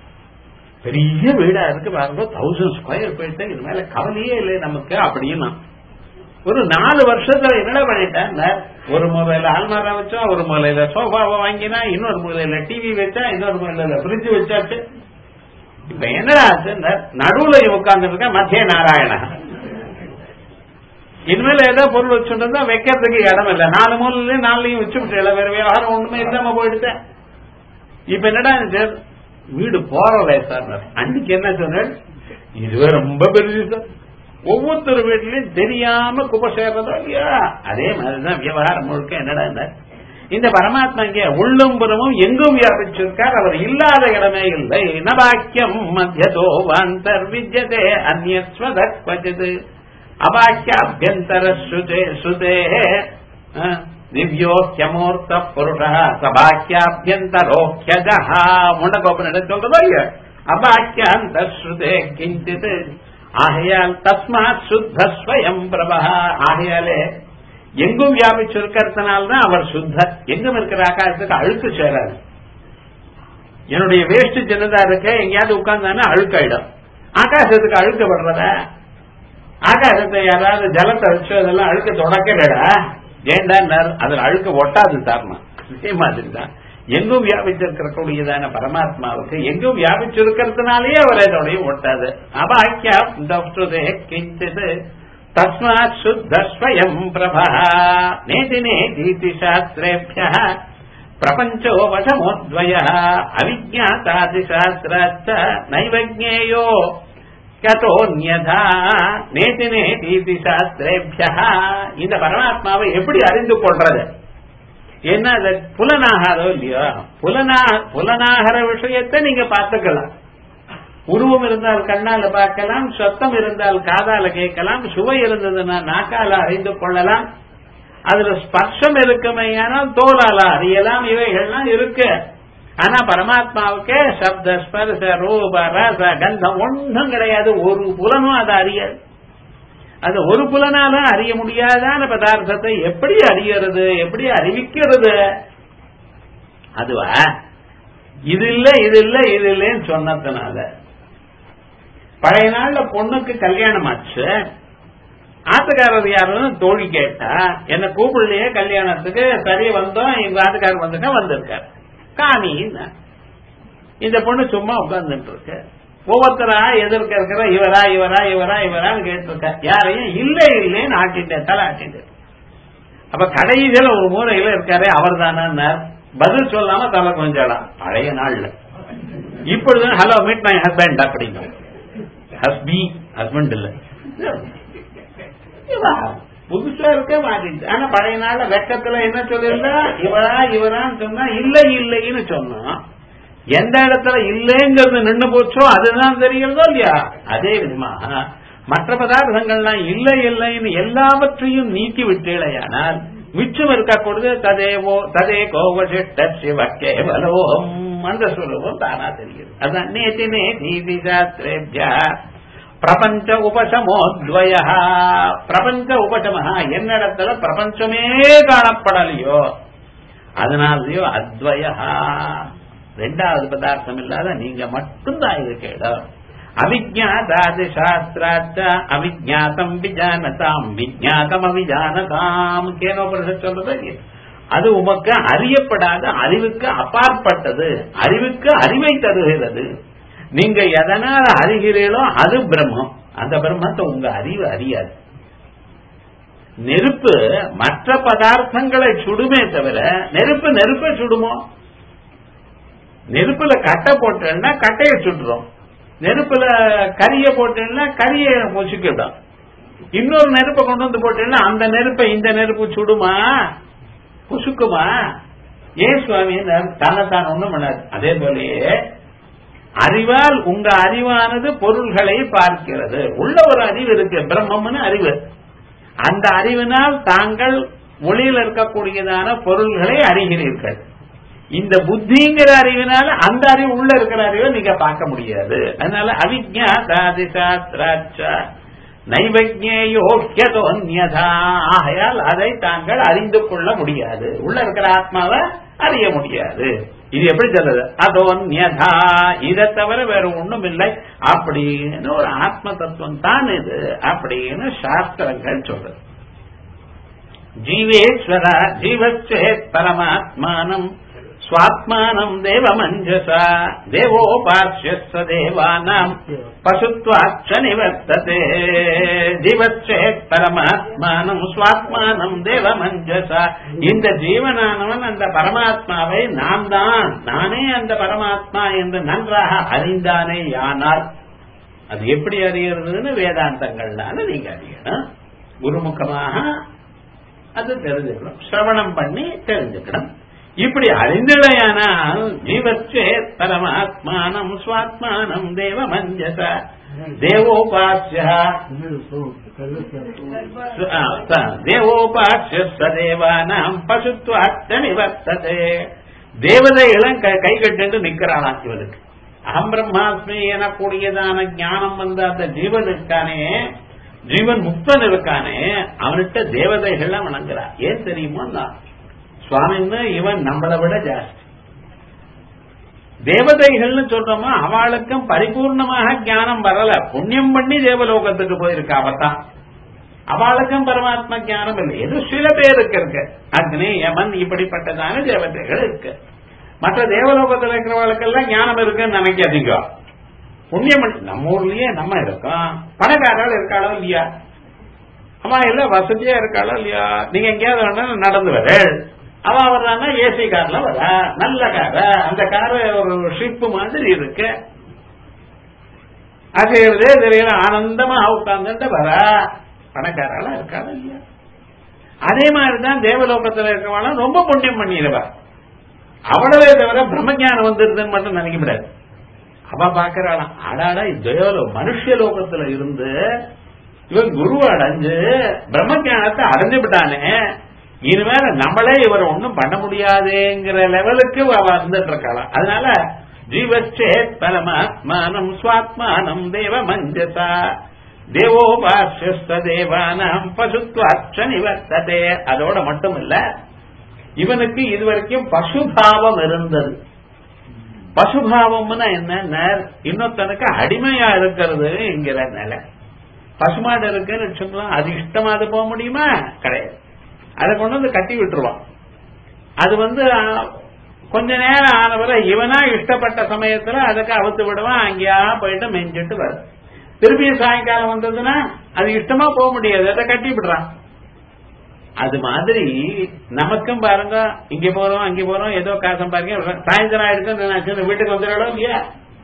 பெரிய வீடா இருக்கு பாருங்க தௌசண்ட் ஸ்கொயர் ஃபீட் இது மேல கவலையே இல்லை நமக்கு அப்படின்னு ஒரு நாலு வருஷத்துல என்ன பண்ணிட்டேன் ஒரு மூலையில ஆல்மாரா வச்சோம் ஒரு மூலையில சோஃபாவை வாங்கினா இன்னொரு மூலையில டிவி வச்சா இன்னொரு மூலையில பிரிட்ஜ் வச்சாச்சு இப்ப என்னடா ஆச்சு நடுவுல உட்கார்ந்து இருக்க மத்திய நாராயணா இனிமேல ஏதோ பொருள் வச்சுட்டு வைக்கிறதுக்கு இடம் இல்ல நாலு மூலையில நாலுலையும் வச்சு விட்டு வேற விவகாரம் ஒண்ணுமே இல்லாம போயிடுச்சேன் இப்ப என்னடா சார் வீடு போறல சார் அன்னைக்கு என்ன சொன்னேன் இதுவே ரொம்ப பெருசு சார் ஒவ்வொருத்தர் வீட்லயும் தெரியாம குப்பை சேர்றதோ இல்லையா அதே மாதிரிதான் விவகாரம் முழுக்க என்னடா இந்த பரமாத்மா இங்கே உள்ளும் புறமும் எங்கும் வியாபிச்சிருக்கார் அவர் இல்லாத இடமே இல்லை நபாக்கியம் மத்தியதோ வாந்தர் வித்யதே அந்நியஸ்வதக்வஜது அபாக்கியாபியந்தர சுதே சுதே திவ்யோக்கியமூர்த்த புருஷ சபாக்கியாபியந்தரோக்கியஜா முண்டகோபனிட சொல்றதோ இல்லையா அபாக்கியாந்த ஸ்ருதே கிஞ்சித் ஆகையால் தஸ்மாத் சுத்த ஸ்வயம் பிரபா ஆகையாலே எங்கும் வியாபிச்சிருக்கிறதுனால்தான் அவர் சுத்தர் எங்கும் இருக்கிற ஆகாசத்துக்கு அழுக்கு சேராது என்னுடைய வேஸ்ட் சின்னதா இருக்க எங்கேயாவது உட்கார்ந்தானே அழுக்காயிடும் ஆகாசத்துக்கு அழுக்கப்படுறத ஆகாசத்தை யாராவது ஜலத்தை வச்சு அதெல்லாம் அழுக்க தொடக்கலடா ஏண்டா அதுல அழுக்க ஒட்டாது சார்மா இதே மாதிரி தான் எங்கும் வியாபிச்சிருக்கக்கூடியதான பரமாத்மாவுக்கு எங்கும் வியாபிச்சிருக்கிறதுனாலேயே அவர் இதோடையும் ஒட்டாது அபாக்கியா தப்சுதே கிஞ்சித் தஸ்மாத் சுத்த ஸ்வயம் பிரபா நேதி நேதீதி சாஸ்திரேபிய பிரபஞ்சோ வசமோத்வய அவிஜாத்தாதி சாஸ்திராச்ச நைவஜ்ஞேயோ கதோன்யதா நேதி நேதீதி சாஸ்திரேபிய இந்த பரமாத்மாவை எப்படி அறிந்து கொள்றது என்ன அது புலனாகாதோ இல்லையோ புலனா புலனாகிற விஷயத்தை நீங்க பார்த்துக்கலாம் உருவம் இருந்தால் கண்ணால பார்க்கலாம் சத்தம் இருந்தால் காதால கேட்கலாம் சுவை இருந்ததுன்னா நாக்கால அறிந்து கொள்ளலாம் அதுல ஸ்பர்ஷம் இருக்குமையானால் தோலால அறியலாம் இவைகள்லாம் இருக்கு ஆனா பரமாத்மாவுக்கு சப்த ஸ்பர்ச ரூப ரச கந்தம் ஒன்றும் கிடையாது ஒரு புலனும் அதை அறியாது அது ஒரு புலனாலும் அறிய முடியாதான பதார்த்தத்தை எப்படி அறியறது எப்படி அறிவிக்கிறது அதுவா இது இல்ல இது இல்ல இது இல்லைன்னு சொன்னதுனால பழைய நாள்ல பொண்ணுக்கு கல்யாணம் ஆச்சு ஆத்துக்காரர் யாருன்னு தோழி கேட்டா என்ன கூப்பிடலையே கல்யாணத்துக்கு சரி வந்தோம் எங்க ஆத்துக்காரர் வந்துட்டா வந்திருக்காரு காமின்னு இந்த பொண்ணு சும்மா உட்கார்ந்துட்டு இருக்கு ஒவ்வொருத்தரா எதிர்க்க இருக்கிற இவரா இவரா இவரா இவரான்னு கேட்டிருக்க யாரையும் இல்ல இல்லைன்னு ஆட்டிட்டேன் தலை ஆட்டிட்டேன் அப்ப கடைசியில ஒரு மூலையில இருக்காரு அவர் தானே பதில் சொல்லாம தலை கொஞ்சலாம் பழைய நாள்ல இப்பொழுது ஹலோ மீட் மை ஹஸ்பண்ட் அப்படிங்க ஹஸ்பி ஹஸ்பண்ட் இல்ல இவா, புதுசா இருக்க மாட்டேங்குது ஆனா பழைய நாள்ல வெக்கத்துல என்ன சொல்லிருந்தா இவரா இவரான்னு சொன்னா இல்ல இல்லைன்னு சொன்னோம் எந்த இடத்துல இல்லைங்கிறது நின்னு போச்சோ அதுதான் தெரிகிறதோ இல்லையா அதே விதமாக மற்ற பதார்த்தங்கள்லாம் இல்லை இல்லைன்னு எல்லாவற்றையும் நீக்கி விட்டீழையானால் மிச்சம் இருக்கக்கூடாது ததேவோ ததே கோவசிட்ட சிவ கேவலோகம் அந்த சொல்லுவோம் தானா தெரியுது அதான் நேத்தி நேதி சாஸ்திரேபியா பிரபஞ்ச உபசமோத்வய பிரபஞ்ச உபசம என்னிடத்துல பிரபஞ்சமே காணப்படலையோ அதனாலயோ அத்வய ரெண்டாவது பதார்த்தம் இல்லாத நீங்க மட்டும்தான் இது கேடும் அவிஜாதாதி சாஸ்திராச்ச அவிஜாத்தம் விஜானதாம் விஜாத்தம் அவிஜானதாம் கேனோபரிஷத் சொல்றது இல்லையா? அது உமக்கு அறியப்படாத அறிவுக்கு அப்பாற்பட்டது அறிவுக்கு அறிவை தருகிறது நீங்க எதனால அறிகிறீர்களோ அது பிரம்மம் அந்த பிரம்மத்தை உங்க அறிவு அறியாது நெருப்பு மற்ற பதார்த்தங்களை சுடுமே தவிர நெருப்பு நெருப்பை சுடுமோ நெருப்புல கட்டை போட்டேன்னா கட்டையை சுடுறோம் நெருப்புல கரிய போட்டேன்னா கரியை பொசுக்கிடும் இன்னொரு நெருப்பை கொண்டு வந்து போட்டேன்னா அந்த நெருப்பை இந்த நெருப்பு சுடுமா பொசுக்குமா ஏன் சுவாமி தன்னைத்தான் ஒண்ணும் பண்ணாது அதே போலயே அறிவால் உங்க அறிவானது பொருள்களை பார்க்கிறது உள்ள ஒரு அறிவு இருக்கு பிரம்மம்னு அறிவு அந்த அறிவினால் தாங்கள் மொழியில் இருக்கக்கூடியதான பொருள்களை அறிகிறீர்கள் இந்த புத்திங்கிற அறிவினால அந்த அறிவு உள்ள இருக்கிற அறிவை நீங்க பார்க்க முடியாது அதனால அவிஜா சாதி சாஸ்திராச்சா நைவஜ்யோக்கியதோன்யதா ஆகையால் அதை தாங்கள் அறிந்து கொள்ள முடியாது உள்ள இருக்கிற ஆத்மாவை அறிய முடியாது இது எப்படி சொல்றது அதோன்யதா இதை தவிர வேற ஒண்ணும் இல்லை அப்படின்னு ஒரு ஆத்ம தத்துவம் தான் இது அப்படின்னு சாஸ்திரங்கள் சொல்றது ஜீவேஸ்வர ஜீவச்சேத் பரமாத்மானம் ஸ்வாத்மானம் தேவமஞ்சசா தேவோபார்ஷ்யஸ்த தேவானாம் பசுத்வாச்ச நிவர்த்ததே ஜீவச்சேத் பரமாத்மானம் ஸ்வாத்மானம் தேவமஞ்சசா இந்த ஜீவனானவன் அந்த பரமாத்மாவை நான் தான் நானே அந்த பரமாத்மா என்று நன்றாக அறிந்தானே யானால் அது எப்படி அறியறதுன்னு வேதாந்தங்கள்னால நீங்க அறியணும் குருமுகமாக அது தெரிஞ்சுக்கணும் சிரவணம் பண்ணி தெரிஞ்சுக்கணும் இப்படி அறிந்திடையானால் ஜீவச்சே பரமாத்மானம் சுவாத்மானம் தேவ மஞ்சச தேவோபாசிய தேவோபாசிய தேவானாம் பசுத்வாத்த நிவர்த்ததே தேவதைகளும் கை கட்டு நிக்கிறாளாம் இவனுக்கு அகம் பிரம்மாஸ்மி எனக்கூடியதான ஞானம் வந்த அந்த ஜீவனுக்கானே ஜீவன் முக்தன் இருக்கானே அவன்கிட்ட தேவதைகள்லாம் வணங்குறா ஏன் தெரியுமோ நான் சுவாமின்னு இவன் நம்மளை விட ஜாஸ்தி தேவதைகள்னு சொல்றோமா அவளுக்கும் பரிபூர்ணமாக ஞானம் வரல புண்ணியம் பண்ணி தேவலோகத்துக்கு போயிருக்கா அவத்தான் அவளுக்கும் பரமாத்மா ஞானம் இல்லை எது சில பேருக்கு இருக்கு அக்னி யமன் இப்படிப்பட்டதான தேவதைகள் இருக்கு மற்ற தேவலோகத்தில் இருக்கிறவர்களுக்கெல்லாம் ஞானம் இருக்குன்னு நினைக்காதீங்க புண்ணியம் பண்ணி நம்ம ஊர்லயே நம்ம இருக்கோம் பணக்காரால் இருக்காளோ இல்லையா அம்மா இல்ல வசதியா இருக்காளோ இல்லையா நீங்க எங்கேயாவது வேணா நடந்து வர அவ வர்றான்னா ஏசி கார்ல வர நல்ல கார அந்த காரு ஒரு ஷிப் மாதிரி இருக்கு அசைகிறதே தெரியல ஆனந்தமா உட்கார்ந்துட்டு வர பணக்காரால இருக்காளோ இல்லையா அதே மாதிரிதான் தேவலோகத்துல இருக்கவாளும் ரொம்ப புண்ணியம் பண்ணிடுவா அவ்வளவே தவிர பிரம்மஞானம் வந்துருதுன்னு மட்டும் நினைக்க முடியாது அவ பாக்குறாளாம் அடாடா தேவலோ மனுஷ லோகத்துல இருந்து இவன் குரு அடைஞ்சு பிரம்மஞானத்தை அடைஞ்சு விட்டானே இனிமேல நம்மளே இவரை ஒன்னும் பண்ண முடியாதுங்கிற லெவலுக்கு அவ வந்துட்டு இருக்கலாம் அதனால ஜீவச்சே பரமாத்மானம் சுவாத்மானம் தேவ மஞ்சசா தேவோபாசியஸ்த தேவானாம் பசுத்வாச்ச நிவர்த்ததே அதோட மட்டும் இல்ல இவனுக்கு இதுவரைக்கும் பசுபாவம் இருந்தது பசுபாவம்னா என்ன இன்னொருத்தனுக்கு அடிமையா இருக்கிறது என்கிற நிலை பசுமாடு இருக்குன்னு வச்சுக்கலாம் அது இஷ்டமா அது போக முடியுமா கிடையாது அதை கொண்டு வந்து கட்டி விட்டுருவான் அது வந்து கொஞ்ச நேரம் ஆனவரை இவனா இஷ்டப்பட்ட சமயத்துல அதுக்கு அவுத்து விடுவான் அங்கேயா போயிட்டு மெஞ்சிட்டு வரும் திருப்பி சாயங்காலம் வந்ததுன்னா அது இஷ்டமா போக முடியாது அதை கட்டி விடுறான் அது மாதிரி நமக்கும் பாருங்க இங்க போறோம் அங்க போறோம் ஏதோ காசம் பாருங்க சாயந்தரம் ஆயிடுச்சு வீட்டுக்கு வந்துடணும் இல்லையா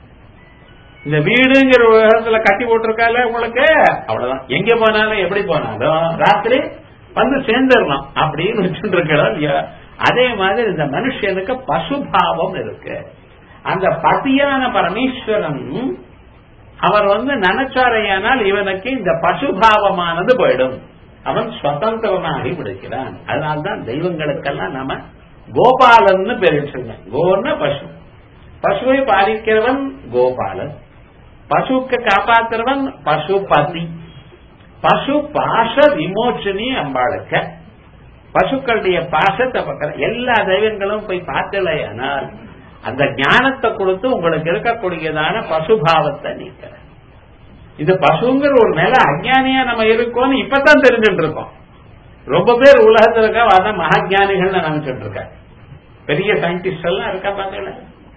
இந்த வீடுங்கிற உலகத்துல கட்டி போட்டிருக்கால உங்களுக்கு அவ்வளவுதான் எங்க போனாலும் எப்படி போனாலும் ராத்திரி வந்து சேர்ந்துடணும் அப்படின்னு வச்சுட்டு இருக்கணும் இல்லையா அதே மாதிரி இந்த மனுஷனுக்கு பசுபாவம் இருக்கு அந்த பதியான பரமேஸ்வரன் அவர் வந்து நினைச்சாரையானால் இவனுக்கு இந்த பசுபாவமானது போயிடும் அவன் சுதந்திரனாகி விடுகிறான் அதனால்தான் தெய்வங்களுக்கெல்லாம் நாம கோபாலன் பேர் வச்சிருக்கேன் கோன்னா பசு பசுவை பாலிக்கிறவன் கோபாலன் பசுக்கு காப்பாத்துறவன் பசுபதி பசு பாச விமோச்சனி அம்பாளுக்க பசுக்களுடைய பாசத்தை பக்கிற எல்லா தெய்வங்களும் போய் பார்த்தலையானால் அந்த ஞானத்தை கொடுத்து உங்களுக்கு இருக்கக்கூடியதான பசுபாவத்தை நீக்கிற இது பசுங்கிற ஒரு நிலை அஜானியா நம்ம இருக்கோம்னு இப்பதான் தெரிஞ்சுட்டு இருக்கோம் ரொம்ப பேர் உலகத்துல இருக்க அதான் மகாஜானிகள் நினைச்சிட்டு இருக்க பெரிய சயின்டிஸ்ட் எல்லாம் இருக்கா பாத்தீங்களா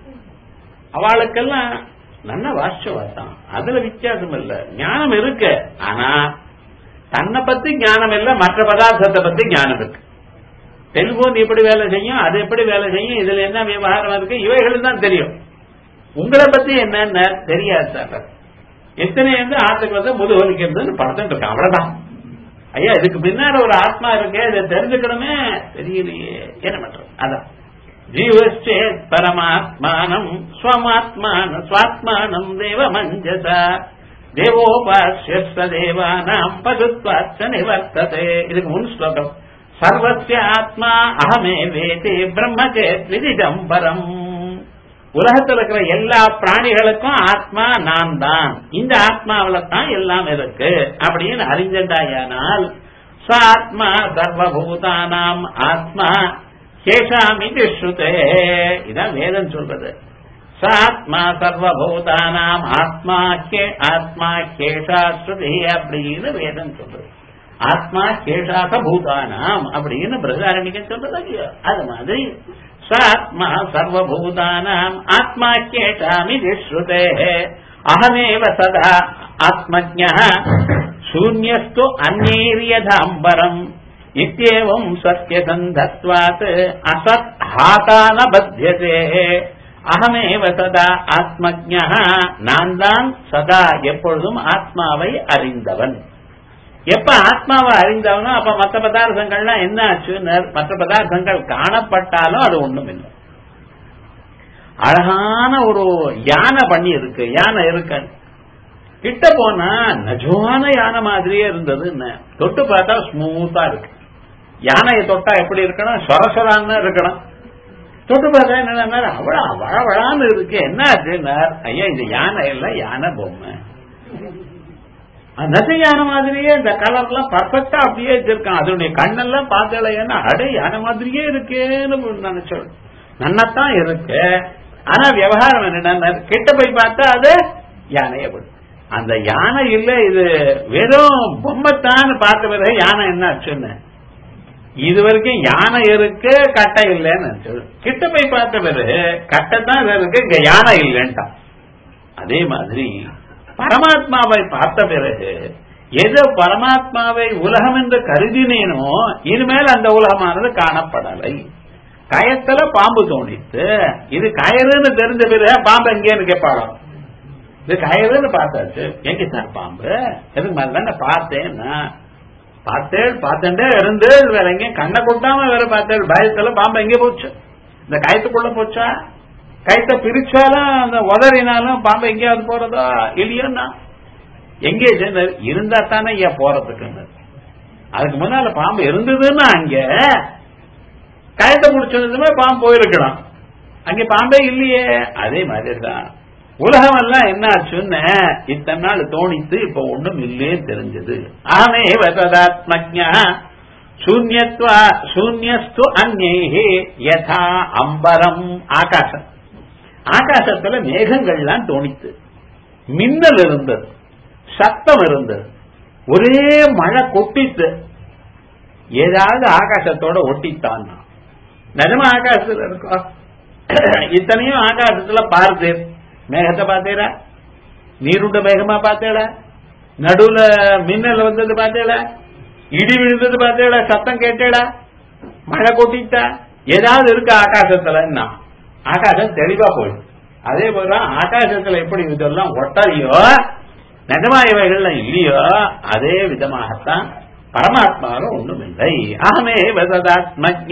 அவளுக்கெல்லாம் நல்ல வாசிச்சவாதான் அதுல வித்தியாசம் இல்ல ஞானம் இருக்கு ஆனா தன்னை பத்தி ஞானம் இல்ல மற்ற பதார்த்தத்தை பத்தி ஞானம் இருக்கு டெலிபோன் எப்படி வேலை செய்யும் அது எப்படி வேலை செய்யும் இதுல என்ன விவகாரம் இருக்கு இவைகளும் தான் தெரியும் உங்களை பத்தி என்னன்னு தெரியாது சார் எத்தனை வந்து ஆத்துக்கு வந்து முதுகொலிக்கிறதுன்னு படத்துட்டு இருக்கான் அவ்வளவுதான் ஐயா இதுக்கு பின்னாடி ஒரு ஆத்மா இருக்கு இதை தெரிஞ்சுக்கணுமே தெரியலையே என்ன பண்றது அதான் ஜீவச்சே பரமாத்மானம் ஸ்வமாத்மான ஸ்வாத்மானம் தேவ மஞ்சச தேவோபாசிய தேவானாம் பசுத்வாச்ச நிவர்த்ததே இதுக்கு முன் ஸ்லோகம் சர்வசிய ஆத்மா அகமே வேதே பிரம்மச்சேத் விதிதம்பரம் உலகத்தில் இருக்கிற எல்லா பிராணிகளுக்கும் ஆத்மா நான் தான் இந்த ஆத்மாவில தான் எல்லாம் இருக்கு அப்படின்னு அறிஞ்சண்டாயானால் ச ஆத்மா சர்வபூதானாம் ஆத்மா கேஷாமிதி ஸ்ருதே இதான் வேதம் சொல்றது ச ஆத்மா சர்வபூதானாம் ஆத்மா கே ஆத்மா கேஷா ஸ்ருதி அப்படின்னு வேதம் சொல்றது ஆத்மா கேஷாச பூதானாம் அப்படின்னு பிரதாரணிகன் சொல்றது இல்லையா அது மாதிரி ச ஆத்மா சர்வபூதானாம் ஆத்மா கேஷாமி ஸ்ருதே அகமேவ சதா ஆத்மஜ சூன்யஸ்து அந்நேரியதாம்பரம் இத்தியேவம் சத்தியசந்தத்வாத் அசத் ஹாதான பத்தியதே அகமேவ சதா ஆத்மஜ நான் தான் சதா எப்பொழுதும் ஆத்மாவை அறிந்தவன் எப்ப ஆத்மாவை அறிந்தவனோ அப்ப மற்ற பதார்த்தங்கள்லாம் என்ன ஆச்சு மற்ற பதார்த்தங்கள் காணப்பட்டாலும் அது ஒண்ணும் இல்லை அழகான ஒரு யானை பண்ணி இருக்கு யானை இருக்கு கிட்ட போனா நஜமான யானை மாதிரியே இருந்தது தொட்டு பார்த்தா ஸ்மூத்தா இருக்கு யானையை தொட்டா எப்படி இருக்கணும் சொரசொரான்னு இருக்கணும் தொட்டு பார்த்தா என்ன அவ்வளவு வளவழான்னு இருக்கு என்ன ஆச்சுன்னார் ஐயா இந்த யானை இல்ல யானை பொம்மை நசை யானை மாதிரியே இந்த கலர் எல்லாம் பர்ஃபெக்டா அப்படியே வச்சிருக்கான் அதனுடைய கண்ணெல்லாம் பார்த்தலைன்னா அடே யானை மாதிரியே இருக்கேன்னு நினைச்சோம் நன்னத்தான் இருக்கு ஆனா விவகாரம் என்னன்னா கிட்ட போய் பார்த்தா அது யானையை அந்த யானை இல்ல இது வெறும் பொம்மைத்தான் பார்த்த பிறகு யானை என்ன ஆச்சுன்னு இது வரைக்கும் யானை இருக்கு கட்டை இல்லைன்னு கிட்ட போய் பார்த்த பிறகு கட்டை தான் இருக்கு இங்க யானை இல்லைன்ட்டான் அதே மாதிரி பரமாத்மாவை பார்த்த பிறகு எது பரமாத்மாவை உலகம் என்று கருதினேனோ இனிமேல் அந்த உலகமானது காணப்படலை கயத்துல பாம்பு தோணித்து இது கயறுன்னு தெரிஞ்ச பிறகு பாம்பு எங்கேன்னு கேட்பாளாம் இது கயறுன்னு பார்த்தாச்சு எங்க சார் பாம்பு எதுக்கு மாதிரி தானே பார்த்தேன்னா பார்த்தேள் பார்த்துட்டே இருந்து வேற எங்கேயும் கண்ணை கொட்டாம வேற பார்த்தேள் பயத்துல பாம்பு எங்கே போச்சு இந்த கயத்துக்குள்ள போச்சா கைத்த பிரிச்சாலும் அந்த உதறினாலும் பாம்பு எங்கேயாவது போறதா இல்லையோன்னா எங்கே சேர்ந்தார் இருந்தா தானே ஏன் போறதுக்குன்னு அதுக்கு முன்னால பாம்பு இருந்ததுன்னா அங்க கயத்தை முடிச்சதுமே பாம்பு போயிருக்கணும் அங்க பாம்பே இல்லையே அதே மாதிரி தான் உலகம் எல்லாம் என்ன ஆச்சுன்னு இத்தனை நாள் தோணித்து இப்ப ஒண்ணும் இல்லையே தெரிஞ்சது ஆமே வசதாத்மஜா சூன்யத்வா சூன்யஸ்து அந்நேகே யதா அம்பரம் ஆகாசம் ஆகாசத்துல மேகங்கள்லாம் தோணித்து மின்னல் இருந்தது சத்தம் இருந்தது ஒரே மழை கொட்டித்து ஏதாவது ஆகாசத்தோட ஒட்டித்தான் நிஜமா ஆகாசத்துல இருக்கா இத்தனையும் ஆகாசத்துல பார்த்தேன் மேகத்தை பார்த்தேடா நீருண்ட மேகமா பார்த்தேடா நடுவுல மின்னல் வந்தது பார்த்தேடா இடி விழுந்தது பார்த்தேடா சத்தம் கேட்டேடா மழை கொட்டிட்டா ஏதாவது இருக்கு ஆகாசத்துல ஆகாசம் தெளிவா போயிடும் அதே போல ஆகாசத்துல எப்படி இதெல்லாம் ஒட்டலையோ நிஜமா இவைகள்ல இல்லையோ அதே விதமாகத்தான் பரமாத்மாவும் ஒண்ணும் இல்லை அகமே வததாத்மஜ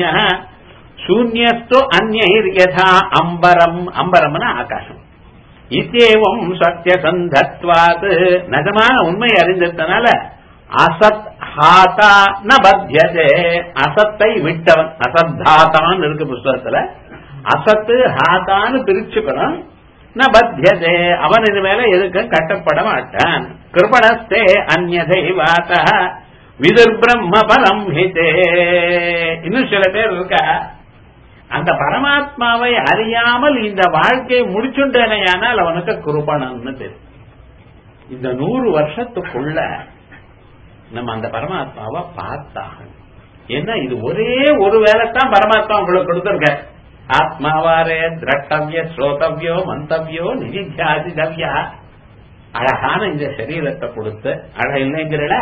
சூன்யஸ்து அந்நைர் யதா அம்பரம் அம்பரம்னா ஆகாசம் இத்தேவம் சத்தியசந்தத்வாத் நிஜமான உண்மை அறிந்ததுனால அசத் ஹாதா ந பத்தியதே அசத்தை விட்டவன் அசத்தாத்தான் இருக்கு புஸ்தகத்துல அசத்து ஹாதான்னு பிரிச்சுக்கணும் ந பத்தியதே அவன் இது மேல எதுக்கும் கட்டப்பட மாட்டான் கிருபணஸ்தே அந்நதைவாத விதுர் பிரம்ம பரம் ஹிதே இன்னும் சில பேர் இருக்கா அந்த பரமாத்மாவை அறியாமல் இந்த வாழ்க்கையை முடிச்சுட்டேனையானால் அவனுக்கு குருபணம்னு தெரியும் இந்த நூறு வருஷத்துக்குள்ள நம்ம அந்த பரமாத்மாவை பார்த்தாகணும் ஏன்னா இது ஒரே ஒரு வேலை தான் பரமாத்மா உங்களுக்கு கொடுத்திருக்க ஆத்மாவாரே திரட்டவிய ஸ்ரோதவியோ மந்தவியோ நிதித்தியாதிதவ்யா அழகான இந்த சரீரத்தை கொடுத்து அழகு இல்லைங்கிறல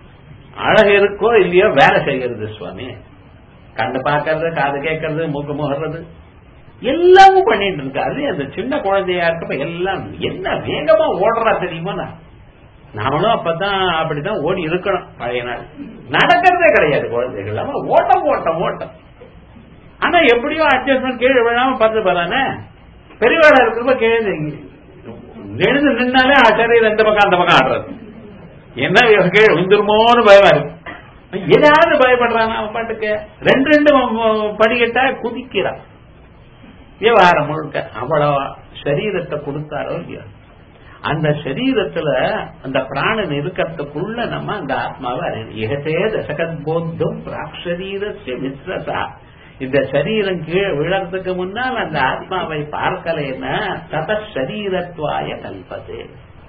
அழகு இருக்கோ இல்லையோ வேலை செய்கிறது சுவாமி கண்டு பார்க்கறது காது கேட்கறது மூக்கு முகர்றது எல்லாமும் பண்ணிட்டு இருக்காரு அந்த சின்ன குழந்தையா இருக்கப்ப எல்லாம் என்ன வேகமா ஓடுறா தெரியுமா நான் நாமளும் அப்பதான் அப்படிதான் ஓடி இருக்கணும் பழைய நாள் நடக்கிறதே கிடையாது குழந்தைகள் அவன் ஓட்டம் ஓட்டம் ஓட்டம் ஆனா எப்படியோ அட்ஜஸ்ட்மெண்ட் கீழே விழாம பார்த்து போறானே பெரியவாளா இருக்கிறப்ப கீழே எழுந்து நின்னாலே ஆச்சாரியர் இந்த பக்கம் அந்த பக்கம் ஆடுறது என்ன கீழே விந்துருமோன்னு பயமா இருக்கு ஏதாவது பயப்படுறான் அவன் பாட்டுக்கு ரெண்டு ரெண்டு படிக்கட்டா குதிக்கிறான் விவகாரம் முழுக்க அவ்வளவு சரீரத்தை கொடுத்தாரோ இல்லையா அந்த சரீரத்துல அந்த பிராணன் இருக்கிறதுக்குள்ள நம்ம அந்த ஆத்மாவை அறியணும் இகத்தே தசகத் போத்தம் பிராக்ஷரீரஸ்ய மிஸ்ரசா இந்த சரீரம் கீழே விழறதுக்கு முன்னால் அந்த ஆத்மாவை பார்க்கலைன்னா தத சரீரத்வாய கல்பது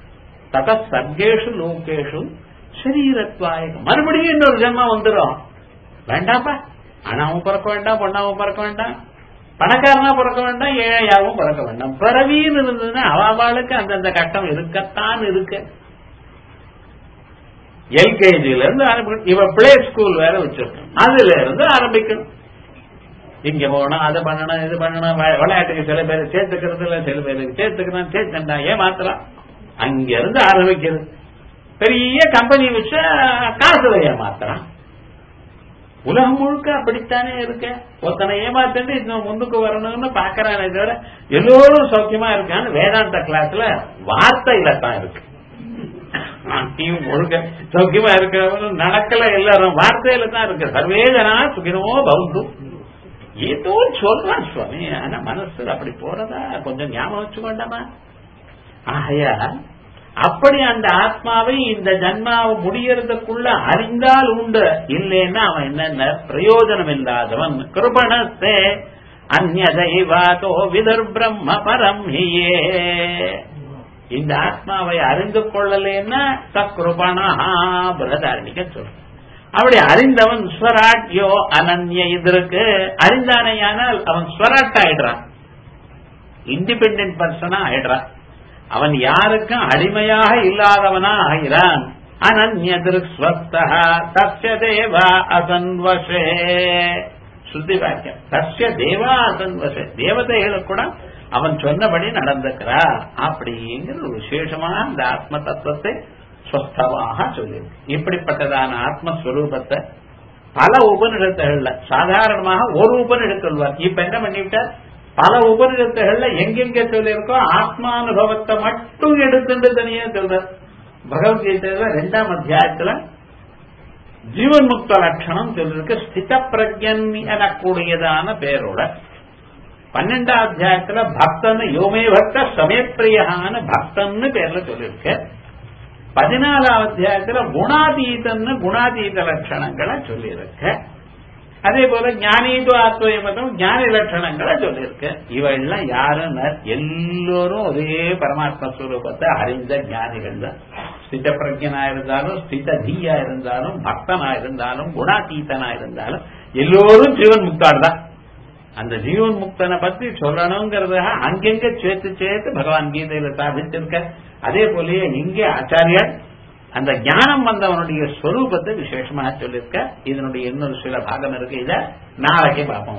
தத சர்க்கேஷு லோகேஷு சரீரத்வாய மறுபடியும் இன்னொரு ஜென்மம் வந்துடும் வேண்டாப்பா ஆனாவும் பிறக்க வேண்டாம் பொண்ணாவும் பிறக்க வேண்டாம் பணக்காரனா பிறக்க வேண்டாம் ஏழையாவும் பிறக்க வேண்டாம் பிறவின்னு இருந்ததுன்னா அவளுக்கு அந்தந்த கட்டம் இருக்கத்தான் இருக்கு எல்கேஜில இருந்து ஆரம்பிக்கணும் இவ பிளே ஸ்கூல் வேற வச்சிருக்கணும் அதுல இருந்து ஆரம்பிக்கணும் இங்க போகணும் அதை பண்ணணும் இது பண்ணணும் விளையாட்டுக்கு சில பேர் சேர்த்துக்கிறது இல்ல சில பேருக்கு சேர்த்துக்கிறான் சேர்த்துண்டா ஏமாத்துறான் அங்க இருந்து ஆரம்பிக்கிறது பெரிய கம்பெனி வச்சா காசுல ஏமாத்துறான் உலகம் முழுக்க அப்படித்தானே இருக்க ஒருத்தனை ஏமாத்திட்டு இன்னும் முன்னுக்கு வரணும்னு பாக்குறானே தவிர எல்லோரும் சௌக்கியமா இருக்கான்னு வேதாந்த கிளாஸ்ல வார்த்தையில தான் இருக்கு முழுக்க சௌக்கியமா இருக்கிறவனும் நடக்கல எல்லாரும் வார்த்தையில தான் இருக்கு சர்வேதனா சுகினமோ பவுந்து ஏதோ சொல்றான் சுவாமி ஆனா மனசு அப்படி போறதா கொஞ்சம் ஞாபகம் வச்சுக்கொண்டாமா ஆகையா அப்படி அந்த ஆத்மாவை இந்த ஜன்மாவை முடியறதுக்குள்ள அறிந்தால் உண்டு இல்லைன்னா அவன் என்னென்ன பிரயோஜனம் இல்லாதவன் கிருபணஸ்தே அந்நதைவாதோ விதர் பிரம்ம பரம் ஹியே இந்த ஆத்மாவை அறிந்து கொள்ளலேன்னா சக்ருபணா பிரதாரணிக்க சொல்ற அப்படி அறிந்தவன் ஸ்வராட்யோ அனன்ய இதற்கு அறிந்தானையானால் அவன் ஸ்வராட் ஆயிடுறான் இண்டிபெண்டன்ட் பர்சனா ஆயிடுறான் அவன் யாருக்கும் அடிமையாக இல்லாதவனா ஆகிறான் அனன்யதிருஸ்வஸ்தா தஸ்ய தேவா அசன்வசே சுத்தி வாக்கியம் தஸ்ய தேவா அசன்வசே தேவதைகளுக்கு கூட அவன் சொன்னபடி நடந்துக்கிறா அப்படிங்கிற ஒரு விசேஷமா அந்த ஆத்ம தத்துவத்தை ஸ்வஸ்தமாக சொல்லியிருக்கு இப்படிப்பட்டதான ஆத்மஸ்வரூபத்தை பல உபநிடத்துகள்ல சாதாரணமாக ஒரு உபநிடத்து சொல்வார் இப்ப என்ன பண்ணிவிட்டார் பல உபநிடத்துகள்ல எங்கெங்க சொல்லியிருக்கோ ஆத்மானுபவத்தை மட்டும் எடுத்துட்டு தனியா சொல்ற பகவத்கீதையில ரெண்டாம் அத்தியாயத்துல ஜீவன் முக்த லட்சணம் சொல்லிருக்கு ஸ்தித பிரஜன் எனக்கூடியதான பேரோட பன்னெண்டாம் அத்தியாயத்துல பக்தன் யோமே பக்த சமயப்பிரியான பக்தன்னு பேர்ல சொல்லியிருக்க பதினாலாம் அத்தியாயத்துல குணாதீதன்னு குணாதீத லட்சணங்களை சொல்லியிருக்க அதே போல ஞானீது ஆத்மயமதம் ஞானி லட்சணங்களை சொல்லியிருக்க இவையெல்லாம் யாரும் எல்லோரும் ஒரே பரமாத்ம ஸ்வரூபத்தை அறிந்த ஞானிகள் தான் ஸ்தித பிரஜனா இருந்தாலும் ஸ்தித தீயா இருந்தாலும் பக்தனா இருந்தாலும் குணாதீதனா இருந்தாலும் எல்லோரும் ஜீவன் முக்தாடு தான் அந்த ஜீவன் முக்தனை பத்தி சொல்லணுங்கிறதுக்காக அங்கெங்க சேர்த்து சேர்த்து பகவான் கீதையில சாதிச்சிருக்க அதே போலயே இங்கே ஆச்சாரியர் அந்த ஞானம் வந்தவனுடைய ஸ்வரூபத்தை விசேஷமாக சொல்லியிருக்க இதனுடைய இன்னொரு சில பாகம் இருக்கு இத நாளைக்கு பார்ப்போம்